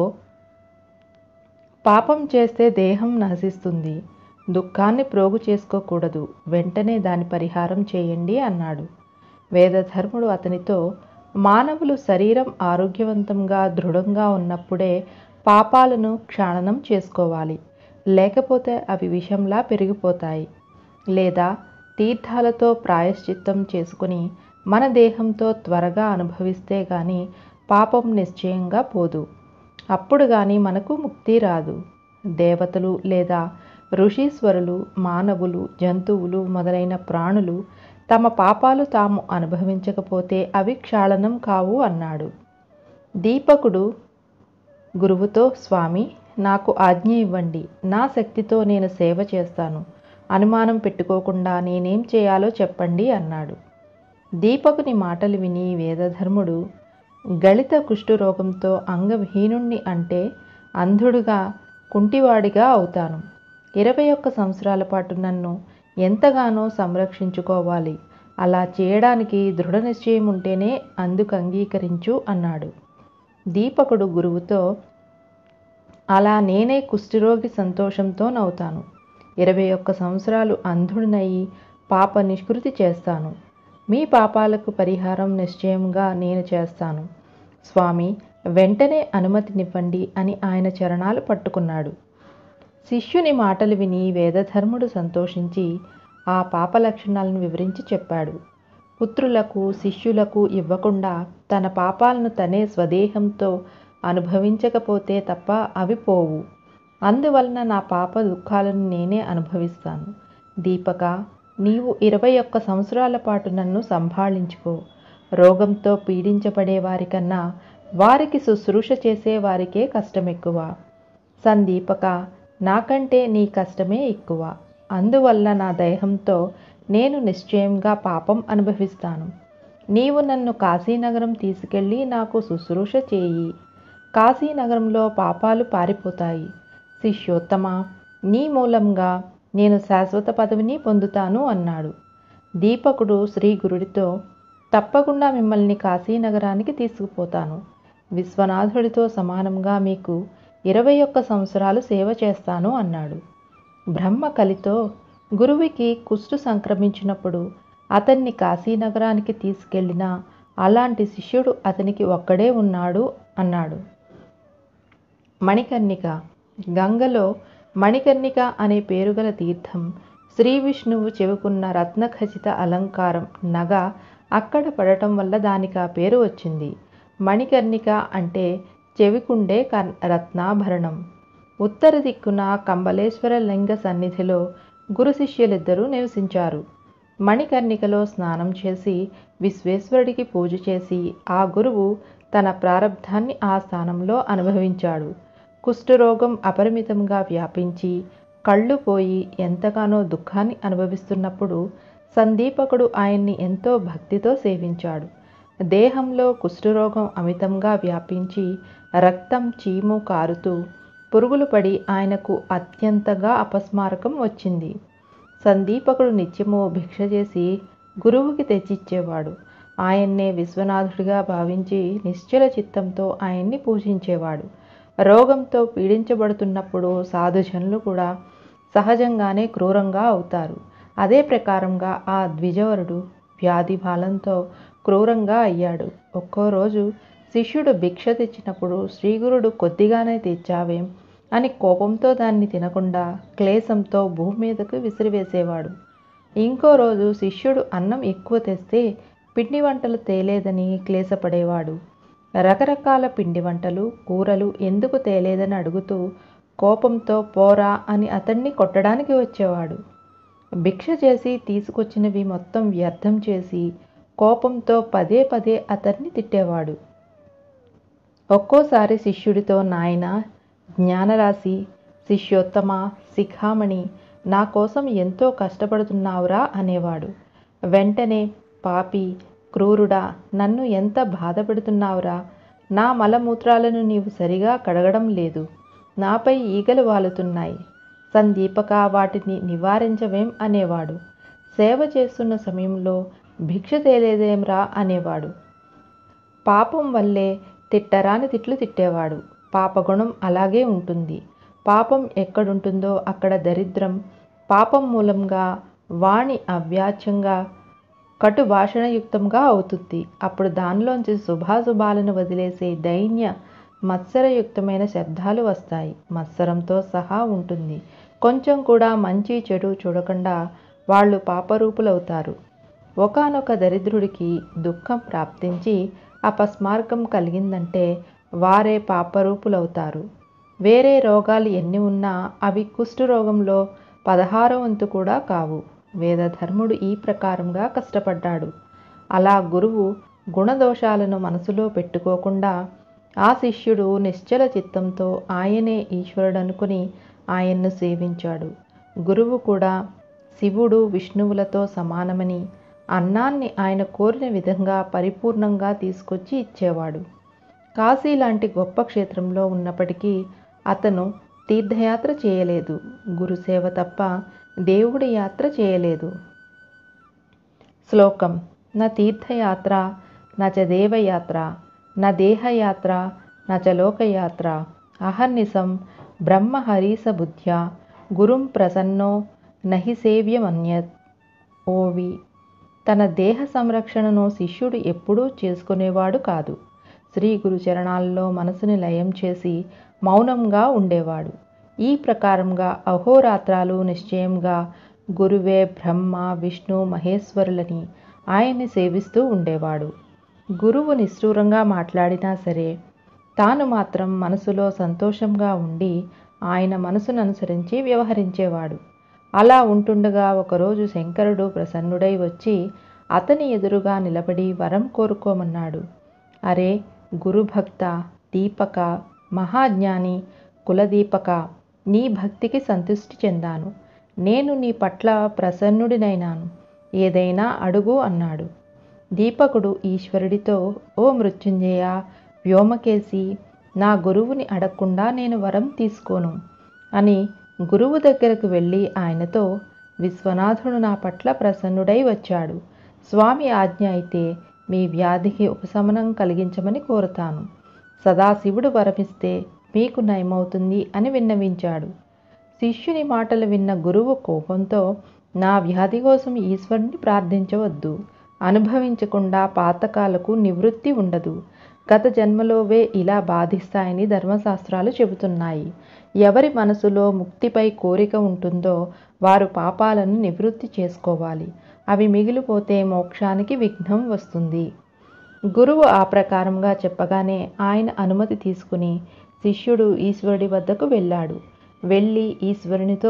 పాపం చేస్తే దేహం నశిస్తుంది దుఃఖాన్ని ప్రోగు చేసుకోకూడదు వెంటనే దాని పరిహారం చేయండి అన్నాడు వేదధర్ముడు అతనితో మానవులు శరీరం ఆరోగ్యవంతంగా దృఢంగా ఉన్నప్పుడే పాపాలను క్షాళనం చేసుకోవాలి లేకపోతే అవి విషంలా పెరిగిపోతాయి లేదా తీర్థాలతో ప్రాయశ్చిత్తం చేసుకుని మన దేహంతో త్వరగా అనుభవిస్తే గాని పాపం నిశ్చయంగా పోదు అప్పుడు కానీ మనకు ముక్తి రాదు దేవతలు లేదా ఋషీశ్వరులు మానవులు జంతువులు మొదలైన ప్రాణులు తమ పాపాలు తాము అనుభవించకపోతే అవి క్షాళనం కావు అన్నాడు దీపకుడు గురువుతో స్వామి నాకు ఆజ్ఞ ఇవ్వండి నా శక్తితో నేను సేవ చేస్తాను అనుమానం పెట్టుకోకుండా నేనేం చేయాలో చెప్పండి అన్నాడు దీపకుని మాటలు విని వేదధర్ముడు గళిత కుష్ఠరోగంతో అంగవిహీనుణ్ణి అంటే అంధుడుగా కుంటివాడిగా అవుతాను ఇరవై ఒక్క సంవత్సరాల పాటు నన్ను ఎంతగానో సంరక్షించుకోవాలి అలా చేయడానికి దృఢ నిశ్చయం ఉంటేనే అందుకు అంగీకరించు అన్నాడు దీపకుడు గురువుతో అలా నేనే కుష్ఠరోగి సంతోషంతో నవ్వుతాను ఇరవై ఒక్క సంవత్సరాలు అంధుడినయి పాప నిష్కృతి చేస్తాను మీ పాపాలకు పరిహారం నిశ్చయంగా నేను చేస్తాను స్వామి వెంటనే అనుమతినివ్వండి అని ఆయన చరణాలు పట్టుకున్నాడు శిష్యుని మాటలు విని వేదధర్ముడు సంతోషించి ఆ పాప లక్షణాలను వివరించి చెప్పాడు పుత్రులకు శిష్యులకు ఇవ్వకుండా తన పాపాలను తనే స్వదేహంతో అనుభవించకపోతే తప్ప అవి పోవు అందువలన నా పాప దుఃఖాలను నేనే అనుభవిస్తాను దీపక నీవు ఇరవై ఒక్క సంవత్సరాల పాటు నన్ను సంభాళించుకో రోగంతో పీడించబడే వారికన్నా వారికి శుశ్రూష చేసే వారికే కష్టం ఎక్కువ సందీపక నాకంటే నీ కష్టమే ఎక్కువ అందువల్ల నా దేహంతో నేను నిశ్చయంగా పాపం అనుభవిస్తాను నీవు నన్ను కాశీనగరం తీసుకెళ్ళి నాకు శుశ్రూష చేయి కాశీనగరంలో పాపాలు పారిపోతాయి శిష్యోత్తమ నీ మూలంగా నేను శాశ్వత పదవిని పొందుతాను అన్నాడు దీపకుడు శ్రీ గురుడితో తప్పకుండా మిమ్మల్ని కాశీనగరానికి తీసుకుపోతాను విశ్వనాథుడితో సమానంగా మీకు ఇరవై ఒక్క సంవత్సరాలు సేవ చేస్తాను అన్నాడు బ్రహ్మ కలితో గురువుకి కుష్టు సంక్రమించినప్పుడు అతన్ని కాశీనగరానికి తీసుకెళ్ళిన అలాంటి శిష్యుడు అతనికి ఒక్కడే ఉన్నాడు అన్నాడు మణికర్ణిక గంగలో మణికర్ణిక అనే పేరుగల తీర్థం శ్రీ విష్ణువు చెవుకున్న రత్నఖచిత అలంకారం నగ అక్కడ పడటం వల్ల దానికి ఆ పేరు వచ్చింది మణికర్ణిక అంటే చెవికుండే కర్ రత్నాభరణం ఉత్తర దిక్కున కంబలేశ్వర లింగ సన్నిధిలో గురు శిష్యులిద్దరూ నివసించారు మణికర్ణికలో స్నానం చేసి విశ్వేశ్వరుడికి పూజ చేసి ఆ గురువు తన ప్రారంధాన్ని ఆ స్థానంలో అనుభవించాడు కుష్ఠరోగం అపరిమితంగా వ్యాపించి కళ్ళు పోయి ఎంతగానో దుఃఖాన్ని అనుభవిస్తున్నప్పుడు సందీపకుడు ఆయన్ని ఎంతో భక్తితో సేవించాడు దేహంలో కుష్ఠరోగం అమితంగా వ్యాపించి రక్తం చీము కారుతూ పురుగులు పడి ఆయనకు అత్యంతగా అపస్మారకం వచ్చింది సందీపకుడు నిత్యము భిక్ష చేసి గురువుకి తెచ్చిచ్చేవాడు ఆయన్నే విశ్వనాథుడిగా భావించి నిశ్చల చిత్తంతో ఆయన్ని పూజించేవాడు రోగంతో పీడించబడుతున్నప్పుడు సాధుజనులు కూడా సహజంగానే క్రూరంగా అవుతారు అదే ప్రకారంగా ఆ ద్విజవరుడు వ్యాధి బాలంతో క్రూరంగా అయ్యాడు ఒక్కో రోజు శిష్యుడు భిక్ష తెచ్చినప్పుడు శ్రీగురుడు కొద్దిగానే తెచ్చావేం అని కోపంతో దాన్ని తినకుండా క్లేశంతో భూమి మీదకు విసిరివేసేవాడు ఇంకో రోజు శిష్యుడు అన్నం ఎక్కువ తెస్తే పిండి వంటలు తేలేదని క్లేశపడేవాడు రకరకాల పిండి వంటలు కూరలు ఎందుకు తేలేదని అడుగుతూ కోపంతో పోరా అని అతన్ని కొట్టడానికి వచ్చేవాడు భిక్ష చేసి తీసుకొచ్చినవి మొత్తం వ్యర్థం చేసి కోపంతో పదే పదే అతన్ని తిట్టేవాడు ఒక్కోసారి శిష్యుడితో నాయన జ్ఞానరాశి శిష్యోత్తమ శిఖామణి నా కోసం ఎంతో కష్టపడుతున్నావురా అనేవాడు వెంటనే పాపి క్రూరుడా నన్ను ఎంత బాధ పెడుతున్నావురా నా మలమూత్రాలను నీవు సరిగా కడగడం లేదు నాపై ఈగలు వాలుతున్నాయి సందీపక వాటిని నివారించవేం అనేవాడు సేవ చేస్తున్న సమయంలో భిక్ష తేలేదేంరా అనేవాడు పాపం వల్లే తిట్టరాని తిట్లు తిట్టేవాడు పాపగుణం అలాగే ఉంటుంది పాపం ఎక్కడుంటుందో అక్కడ దరిద్రం పాపం మూలంగా వాణి అవ్యాచ్యంగా కటు భాషణయుక్తంగా అవుతుంది అప్పుడు దానిలోంచి శుభాశుభాలను వదిలేసే దైన్య మత్సరయుక్తమైన శబ్దాలు వస్తాయి మత్సరంతో సహా ఉంటుంది కొంచెం కూడా మంచి చెడు చూడకుండా వాళ్ళు పాపరూపులవుతారు ఒకనొక దరిద్రుడికి దుఃఖం ప్రాప్తించి అపస్మార్గం కలిగిందంటే వారే పాపరూపులవుతారు వేరే రోగాలు ఎన్ని ఉన్నా అవి కుష్ఠరోగంలో పదహారో వంతు కూడా కావు వేదధర్ముడు ఈ ప్రకారంగా కష్టపడ్డాడు అలా గురువు గుణదోషాలను మనసులో పెట్టుకోకుండా ఆ శిష్యుడు నిశ్చల చిత్తంతో ఆయనే ఈశ్వరుడనుకుని ఆయన్ను సేవించాడు గురువు కూడా శివుడు విష్ణువులతో సమానమని అన్నాన్ని ఆయన కోరిన విధంగా పరిపూర్ణంగా తీసుకొచ్చి ఇచ్చేవాడు కాశీ లాంటి గొప్ప క్షేత్రంలో ఉన్నప్పటికీ అతను తీర్థయాత్ర చేయలేదు గురుసేవ తప్ప దేవుడి యాత్ర చేయలేదు శ్లోకం న తీర్థయాత్ర న చ దేవయాత్ర న దేహయాత్ర న చ లోకయాత్ర అహర్నిశం బ్రహ్మహరీస బుద్ధ్యా గురుం ప్రసన్నో నహి సేవ్యమన్యత్ ఓవి తన దేహ సంరక్షణను శిష్యుడు ఎప్పుడూ చేసుకునేవాడు కాదు శ్రీ గురు చరణాల్లో మనసుని లయం చేసి మౌనంగా ఉండేవాడు ఈ ప్రకారంగా అహోరాత్రాలు నిశ్చయంగా గురువే బ్రహ్మ విష్ణు మహేశ్వరులని ఆయన్ని సేవిస్తూ ఉండేవాడు గురువు నిష్ఠూరంగా మాట్లాడినా సరే తాను మాత్రం మనసులో సంతోషంగా ఉండి ఆయన మనసును అనుసరించి వ్యవహరించేవాడు అలా ఉంటుండగా ఒకరోజు శంకరుడు ప్రసన్నుడై వచ్చి అతని ఎదురుగా నిలబడి వరం కోరుకోమన్నాడు అరే గురుభక్త దీపక మహాజ్ఞాని కులదీపక నీ భక్తికి సంతృష్టి చెందాను నేను నీ పట్ల ప్రసన్నుడినైనాను ఏదైనా అడుగు అన్నాడు దీపకుడు ఈశ్వరుడితో ఓ మృత్యుంజయ వ్యోమకేసి నా గురువుని అడగకుండా నేను వరం తీసుకోను అని గురువు దగ్గరకు వెళ్ళి ఆయనతో విశ్వనాథుడు నా పట్ల ప్రసన్నుడై వచ్చాడు స్వామి ఆజ్ఞ అయితే మీ వ్యాధికి ఉపశమనం కలిగించమని కోరుతాను సదాశివుడు వరమిస్తే మీకు నయమవుతుంది అని విన్నవించాడు శిష్యుని మాటలు విన్న గురువు కోపంతో నా వ్యాధి కోసం ఈశ్వరుని ప్రార్థించవద్దు అనుభవించకుండా పాతకాలకు నివృత్తి ఉండదు గత జన్మలోవే ఇలా బాధిస్తాయని ధర్మశాస్త్రాలు చెబుతున్నాయి ఎవరి మనసులో ముక్తిపై కోరిక ఉంటుందో వారు పాపాలను నివృత్తి చేసుకోవాలి అవి మిగిలిపోతే మోక్షానికి విఘ్నం వస్తుంది గురువు ఆ ప్రకారంగా చెప్పగానే ఆయన అనుమతి తీసుకుని శిష్యుడు ఈశ్వరుడి వద్దకు వెళ్ళాడు వెళ్ళి ఈశ్వరునితో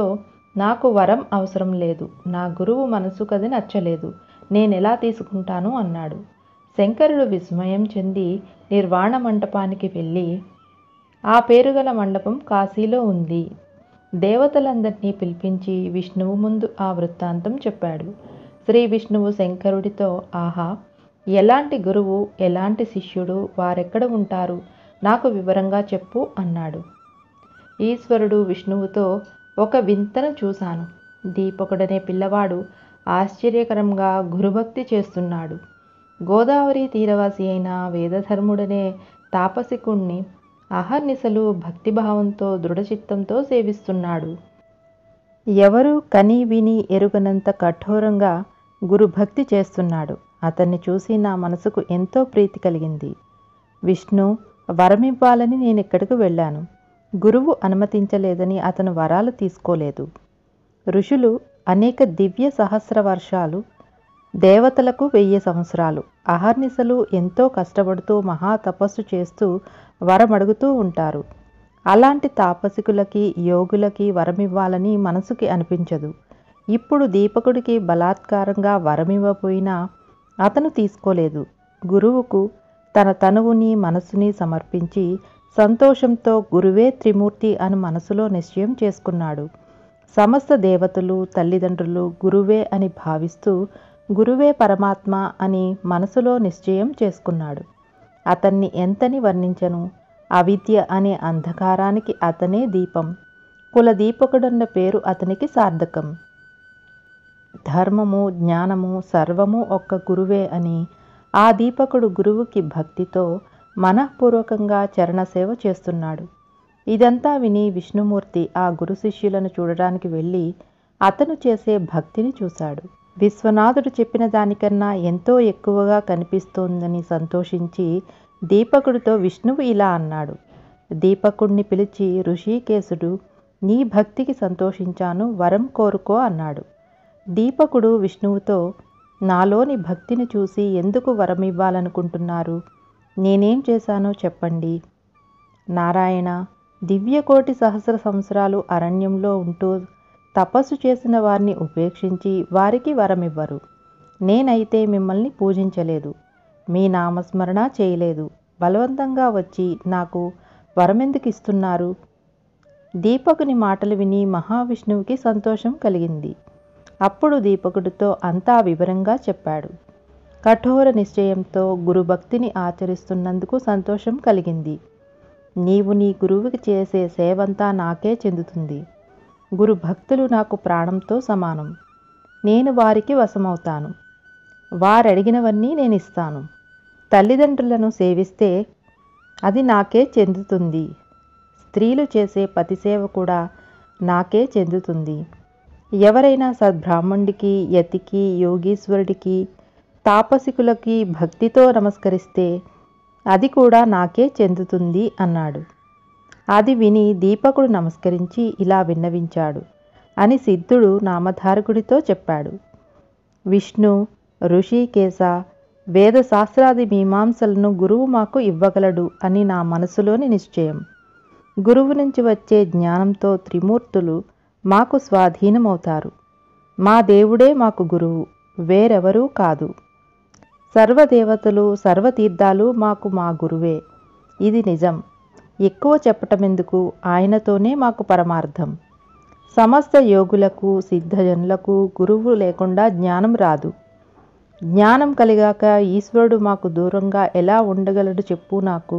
నాకు వరం అవసరం లేదు నా గురువు మనసుకది నచ్చలేదు నేనెలా తీసుకుంటాను అన్నాడు శంకరుడు విస్మయం చెంది నిర్వాణ మంటపానికి వెళ్ళి ఆ పేరుగల మండపం కాశీలో ఉంది దేవతలందరినీ పిలిపించి విష్ణువు ముందు ఆ వృత్తాంతం చెప్పాడు శ్రీ విష్ణువు శంకరుడితో ఆహా ఎలాంటి గురువు ఎలాంటి శిష్యుడు వారెక్కడ ఉంటారు నాకు వివరంగా చెప్పు అన్నాడు ఈశ్వరుడు విష్ణువుతో ఒక వింతను చూశాను దీపకుడనే పిల్లవాడు ఆశ్చర్యకరంగా గురుభక్తి చేస్తున్నాడు గోదావరి తీరవాసి అయిన వేదధర్ముడనే తాపసికుణ్ణి అహర్నిశలు భక్తిభావంతో దృఢచిత్తంతో సేవిస్తున్నాడు ఎవరు కని విని ఎరుగనంత కఠోరంగా గురుభక్తి చేస్తున్నాడు అతన్ని చూసి నా మనసుకు ఎంతో ప్రీతి కలిగింది విష్ణు వరమివ్వాలని నేను ఇక్కడికి వెళ్ళాను గురువు అనుమతించలేదని అతను వరాలు తీసుకోలేదు ఋషులు అనేక దివ్య సహస్ర వర్షాలు దేవతలకు వెయ్యి సంవత్సరాలు అహర్నిశలు ఎంతో కష్టపడుతూ మహా తపస్సు చేస్తూ వరమడుగుతూ ఉంటారు అలాంటి తాపసికులకి యోగులకి వరమివ్వాలని మనసుకి అనిపించదు ఇప్పుడు దీపకుడికి బలాత్కారంగా వరమివ్వపోయినా అతను తీసుకోలేదు గురువుకు తన తనువుని మనసుని సమర్పించి సంతోషంతో గురువే త్రిమూర్తి అని మనసులో నిశ్చయం చేసుకున్నాడు సమస్త దేవతలు తల్లిదండ్రులు గురువే అని భావిస్తూ గురువే పరమాత్మ అని మనసులో నిశ్చయం చేసుకున్నాడు అతన్ని ఎంతని వర్ణించను అవిద్య అనే అంధకారానికి అతనే దీపం కులదీపకుడన్న పేరు అతనికి సార్థకం ధర్మము జ్ఞానము సర్వము ఒక్క గురువే అని ఆ దీపకుడు గురువుకి భక్తితో మనఃపూర్వకంగా చరణసేవ చేస్తున్నాడు ఇదంతా విని విష్ణుమూర్తి ఆ గురు శిష్యులను చూడడానికి వెళ్ళి అతను చేసే భక్తిని చూశాడు విశ్వనాథుడు చెప్పిన దానికన్నా ఎంతో ఎక్కువగా కనిపిస్తోందని సంతోషించి దీపకుడితో విష్ణువు ఇలా అన్నాడు దీపకుడిని పిలిచి ఋషికేశుడు నీ భక్తికి సంతోషించాను వరం కోరుకో అన్నాడు దీపకుడు విష్ణువుతో నాలోని భక్తిని చూసి ఎందుకు వరం ఇవ్వాలనుకుంటున్నారు నేనేం చేశానో చెప్పండి నారాయణ దివ్యకోటి సహస్ర సంవత్సరాలు అరణ్యంలో ఉంటూ తపస్సు చేసిన వారిని ఉపేక్షించి వారికి వరమివ్వరు నేనైతే మిమ్మల్ని పూజించలేదు మీ నామస్మరణ చేయలేదు బలవంతంగా వచ్చి నాకు వరమెందుకు ఇస్తున్నారు దీపకుని మాటలు విని మహావిష్ణువుకి సంతోషం కలిగింది అప్పుడు దీపకుడితో అంతా వివరంగా చెప్పాడు కఠోర నిశ్చయంతో గురుభక్తిని ఆచరిస్తున్నందుకు సంతోషం కలిగింది నీవు నీ గురువుకి చేసే సేవంతా నాకే చెందుతుంది గురు భక్తులు నాకు ప్రాణంతో సమానం నేను వారికి వశమవుతాను వారడిగినవన్నీ నేను ఇస్తాను తల్లిదండ్రులను సేవిస్తే అది నాకే చెందుతుంది స్త్రీలు చేసే పతిసేవ కూడా నాకే చెందుతుంది ఎవరైనా సద్బ్రాహ్మణుడికి యతికి యోగీశ్వరుడికి తాపసికులకి భక్తితో నమస్కరిస్తే అది కూడా నాకే చెందుతుంది అన్నాడు అది విని దీపకుడు నమస్కరించి ఇలా విన్నవించాడు అని సిద్ధుడు నామధారకుడితో చెప్పాడు విష్ణు ఋషికేశ వేదశాస్త్రాది మీమాంసలను గురువు మాకు ఇవ్వగలడు అని నా మనసులోని నిశ్చయం గురువు నుంచి వచ్చే జ్ఞానంతో త్రిమూర్తులు మాకు స్వాధీనమవుతారు మా దేవుడే మాకు గురువు వేరెవరూ కాదు సర్వదేవతలు సర్వతీర్థాలు మాకు మా గురువే ఇది నిజం ఎక్కువ చెప్పటమెందుకు ఆయనతోనే మాకు పరమార్థం సమస్త యోగులకు సిద్ధజనులకు గురువు లేకుండా జ్ఞానం రాదు జ్ఞానం కలిగాక ఈశ్వరుడు మాకు దూరంగా ఎలా ఉండగలడు చెప్పు నాకు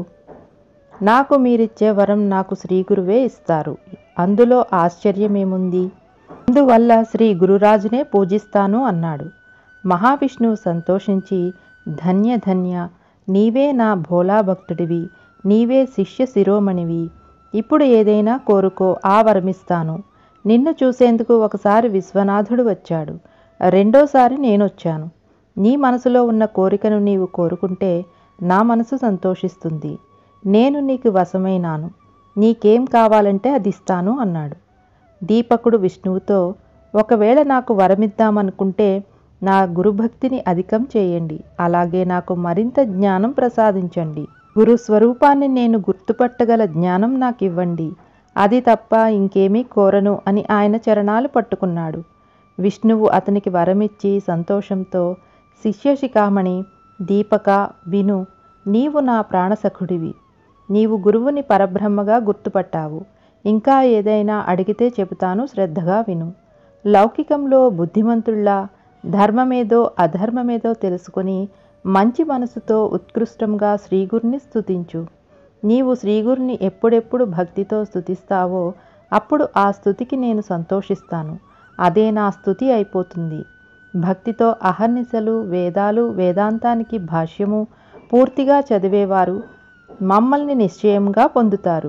నాకు మీరిచ్చే వరం నాకు శ్రీ గురువే ఇస్తారు అందులో ఆశ్చర్యమేముంది అందువల్ల శ్రీ గురురాజునే పూజిస్తాను అన్నాడు మహావిష్ణువు సంతోషించి ధన్య ధన్య నీవే నా భోలా భక్తుడివి నీవే శిష్య శిరోమణివి ఇప్పుడు ఏదైనా కోరుకో ఆ వరమిస్తాను నిన్ను చూసేందుకు ఒకసారి విశ్వనాథుడు వచ్చాడు రెండోసారి నేనొచ్చాను నీ మనసులో ఉన్న కోరికను నీవు కోరుకుంటే నా మనసు సంతోషిస్తుంది నేను నీకు వశమైనాను నీకేం కావాలంటే అది ఇస్తాను అన్నాడు దీపకుడు విష్ణువుతో ఒకవేళ నాకు వరమిద్దామనుకుంటే నా గురుభక్తిని అధికం చేయండి అలాగే నాకు మరింత జ్ఞానం ప్రసాదించండి గురు స్వరూపాన్ని నేను గుర్తుపట్టగల జ్ఞానం నాకు ఇవ్వండి అది తప్ప ఇంకేమీ కోరను అని ఆయన చరణాలు పట్టుకున్నాడు విష్ణువు అతనికి వరమిచ్చి సంతోషంతో శిష్యశిఖామణి దీపక విను నీవు నా ప్రాణసఖుడివి నీవు గురువుని పరబ్రహ్మగా గుర్తుపట్టావు ఇంకా ఏదైనా అడిగితే చెబుతాను శ్రద్ధగా విను లౌకికంలో బుద్ధిమంతుల్లా ధర్మమేదో అధర్మమేదో తెలుసుకొని మంచి మనసుతో ఉత్కృష్టంగా శ్రీగురిని స్తుతించు నీవు శ్రీగురిని ఎప్పుడెప్పుడు భక్తితో స్తుతిస్తావో అప్పుడు ఆ స్థుతికి నేను సంతోషిస్తాను అదే నా స్థుతి అయిపోతుంది భక్తితో అహర్నిశలు వేదాలు వేదాంతానికి భాష్యము పూర్తిగా చదివేవారు మమ్మల్ని నిశ్చయంగా పొందుతారు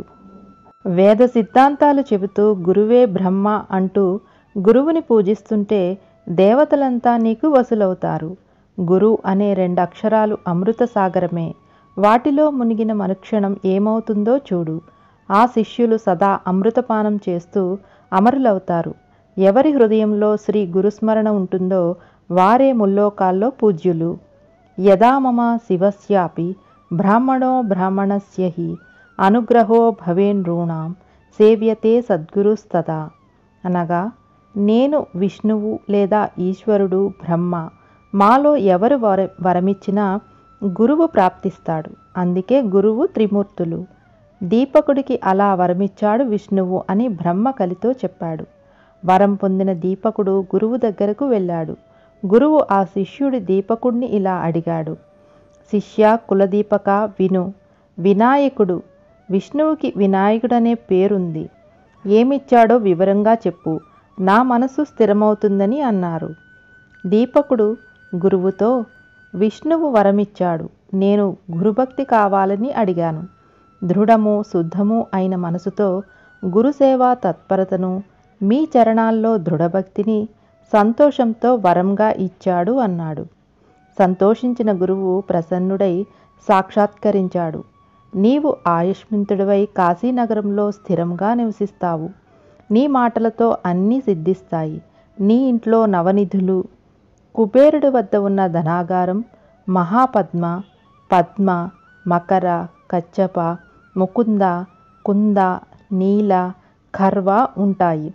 వేద సిద్ధాంతాలు చెబుతూ గురువే బ్రహ్మ అంటూ గురువుని పూజిస్తుంటే దేవతలంతా నీకు వసులవుతారు గురు అనే రెండు అక్షరాలు అమృత సాగరమే వాటిలో మునిగిన మనుక్షణం ఏమవుతుందో చూడు ఆ శిష్యులు సదా అమృతపానం చేస్తూ అమరులవుతారు ఎవరి హృదయంలో శ్రీ గురుస్మరణ ఉంటుందో వారే ముల్లోకాల్లో పూజ్యులు యదా మమ శివస్యాపి బ్రాహ్మణో బ్రాహ్మణస్య హి అనుగ్రహో భవేనృణాం సేవ్యతే సద్గురుస్తదా అనగా నేను విష్ణువు లేదా ఈశ్వరుడు బ్రహ్మ మాలో ఎవరు వర వరమిచ్చినా గురువు ప్రాప్తిస్తాడు అందుకే గురువు త్రిమూర్తులు దీపకుడికి అలా వరమిచ్చాడు విష్ణువు అని బ్రహ్మ కలితో చెప్పాడు వరం పొందిన దీపకుడు గురువు దగ్గరకు వెళ్ళాడు గురువు ఆ శిష్యుడి దీపకుడిని ఇలా అడిగాడు శిష్య కులదీపక విను వినాయకుడు విష్ణువుకి వినాయకుడనే పేరుంది ఏమిచ్చాడో వివరంగా చెప్పు నా మనసు స్థిరమవుతుందని అన్నారు దీపకుడు గురువుతో విష్ణువు వరమిచ్చాడు నేను గురుభక్తి కావాలని అడిగాను దృఢము శుద్ధము అయిన మనసుతో గురుసేవా తత్పరతను మీ చరణాల్లో దృఢభక్తిని సంతోషంతో వరంగా ఇచ్చాడు అన్నాడు సంతోషించిన గురువు ప్రసన్నుడై సాక్షాత్కరించాడు నీవు ఆయుష్మింతుడివై కాశీనగరంలో స్థిరంగా నివసిస్తావు నీ మాటలతో అన్నీ సిద్ధిస్తాయి నీ ఇంట్లో నవనిధులు కుబేరుడి వద్ద ఉన్న ధనాగారం మహాపద్మ పద్మ మకర కచ్చప ముకుంద కుంద నీల ఖర్వ ఉంటాయి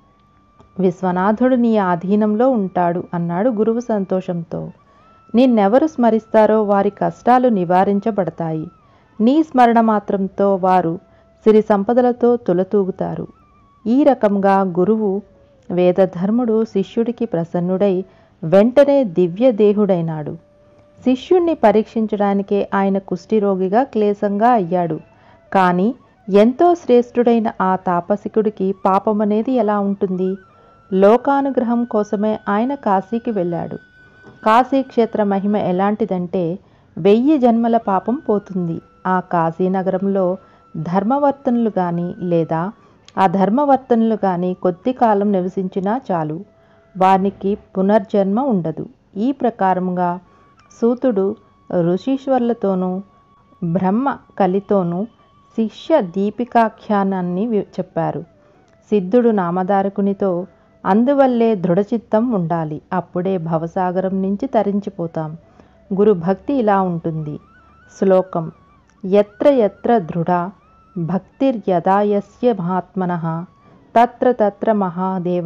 విశ్వనాథుడు నీ ఆధీనంలో ఉంటాడు అన్నాడు గురువు సంతోషంతో నిన్నెవరు స్మరిస్తారో వారి కష్టాలు నివారించబడతాయి నీ స్మరణ మాత్రంతో వారు సిరి సంపదలతో తులతూగుతారు ఈ రకంగా గురువు వేదధర్ముడు శిష్యుడికి ప్రసన్నుడై వెంటనే దివ్య దేహుడైనాడు శిష్యుణ్ణి పరీక్షించడానికే ఆయన కుష్ఠిరోగిగా క్లేశంగా అయ్యాడు కానీ ఎంతో శ్రేష్ఠుడైన ఆ తాపసికుడికి పాపమనేది ఎలా ఉంటుంది లోకానుగ్రహం కోసమే ఆయన కాశీకి వెళ్ళాడు కాశీ క్షేత్ర మహిమ ఎలాంటిదంటే వెయ్యి జన్మల పాపం పోతుంది ఆ కాశీనగరంలో ధర్మవర్తనులు కానీ లేదా అధర్మవర్తనులు కానీ కొద్ది కాలం నివసించినా చాలు వారికి పునర్జన్మ ఉండదు ఈ ప్రకారంగా సూతుడు ఋషీశ్వర్లతోనూ బ్రహ్మ కలితోనూ శిష్య దీపికాఖ్యానాన్ని వి- చెప్పారు సిద్ధుడు నామధారకునితో అందువల్లే దృఢచిత్తం ఉండాలి అప్పుడే భవసాగరం నుంచి తరించిపోతాం గురు భక్తి ఇలా ఉంటుంది శ్లోకం ఎత్ర ఎత్ర దృఢ భక్తిర్యదాయస్య మహాత్మన తత్ర తత్ర మహాదేవ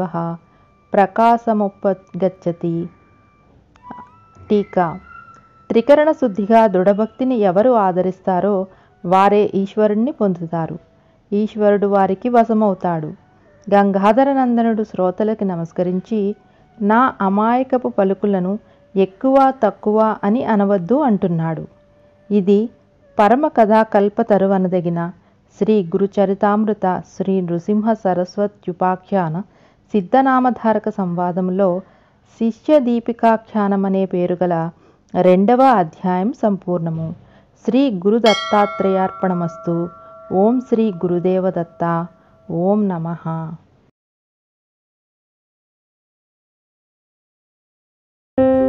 ప్రకాశముపగచ్చతి టీకా త్రికరణ శుద్ధిగా దృఢభక్తిని ఎవరు ఆదరిస్తారో వారే ఈశ్వరుణ్ణి పొందుతారు ఈశ్వరుడు వారికి వశమవుతాడు గంగాధర నందనుడు శ్రోతలకి నమస్కరించి నా అమాయకపు పలుకులను ఎక్కువ తక్కువ అని అనవద్దు అంటున్నాడు ఇది పరమ కథాకల్పతరు అనదగిన శ్రీ గురుచరితామృత శ్రీ నృసింహ సరస్వత్యుపాఖ్యాన సిద్ధనామధారక సంవాదంలో శిష్య దీపికాఖ్యానమనే పేరు గల రెండవ అధ్యాయం సంపూర్ణము శ్రీ గురు దత్తాత్రేయార్పణమస్తు ఓం శ్రీ గురుదేవదత్త ఓం నమః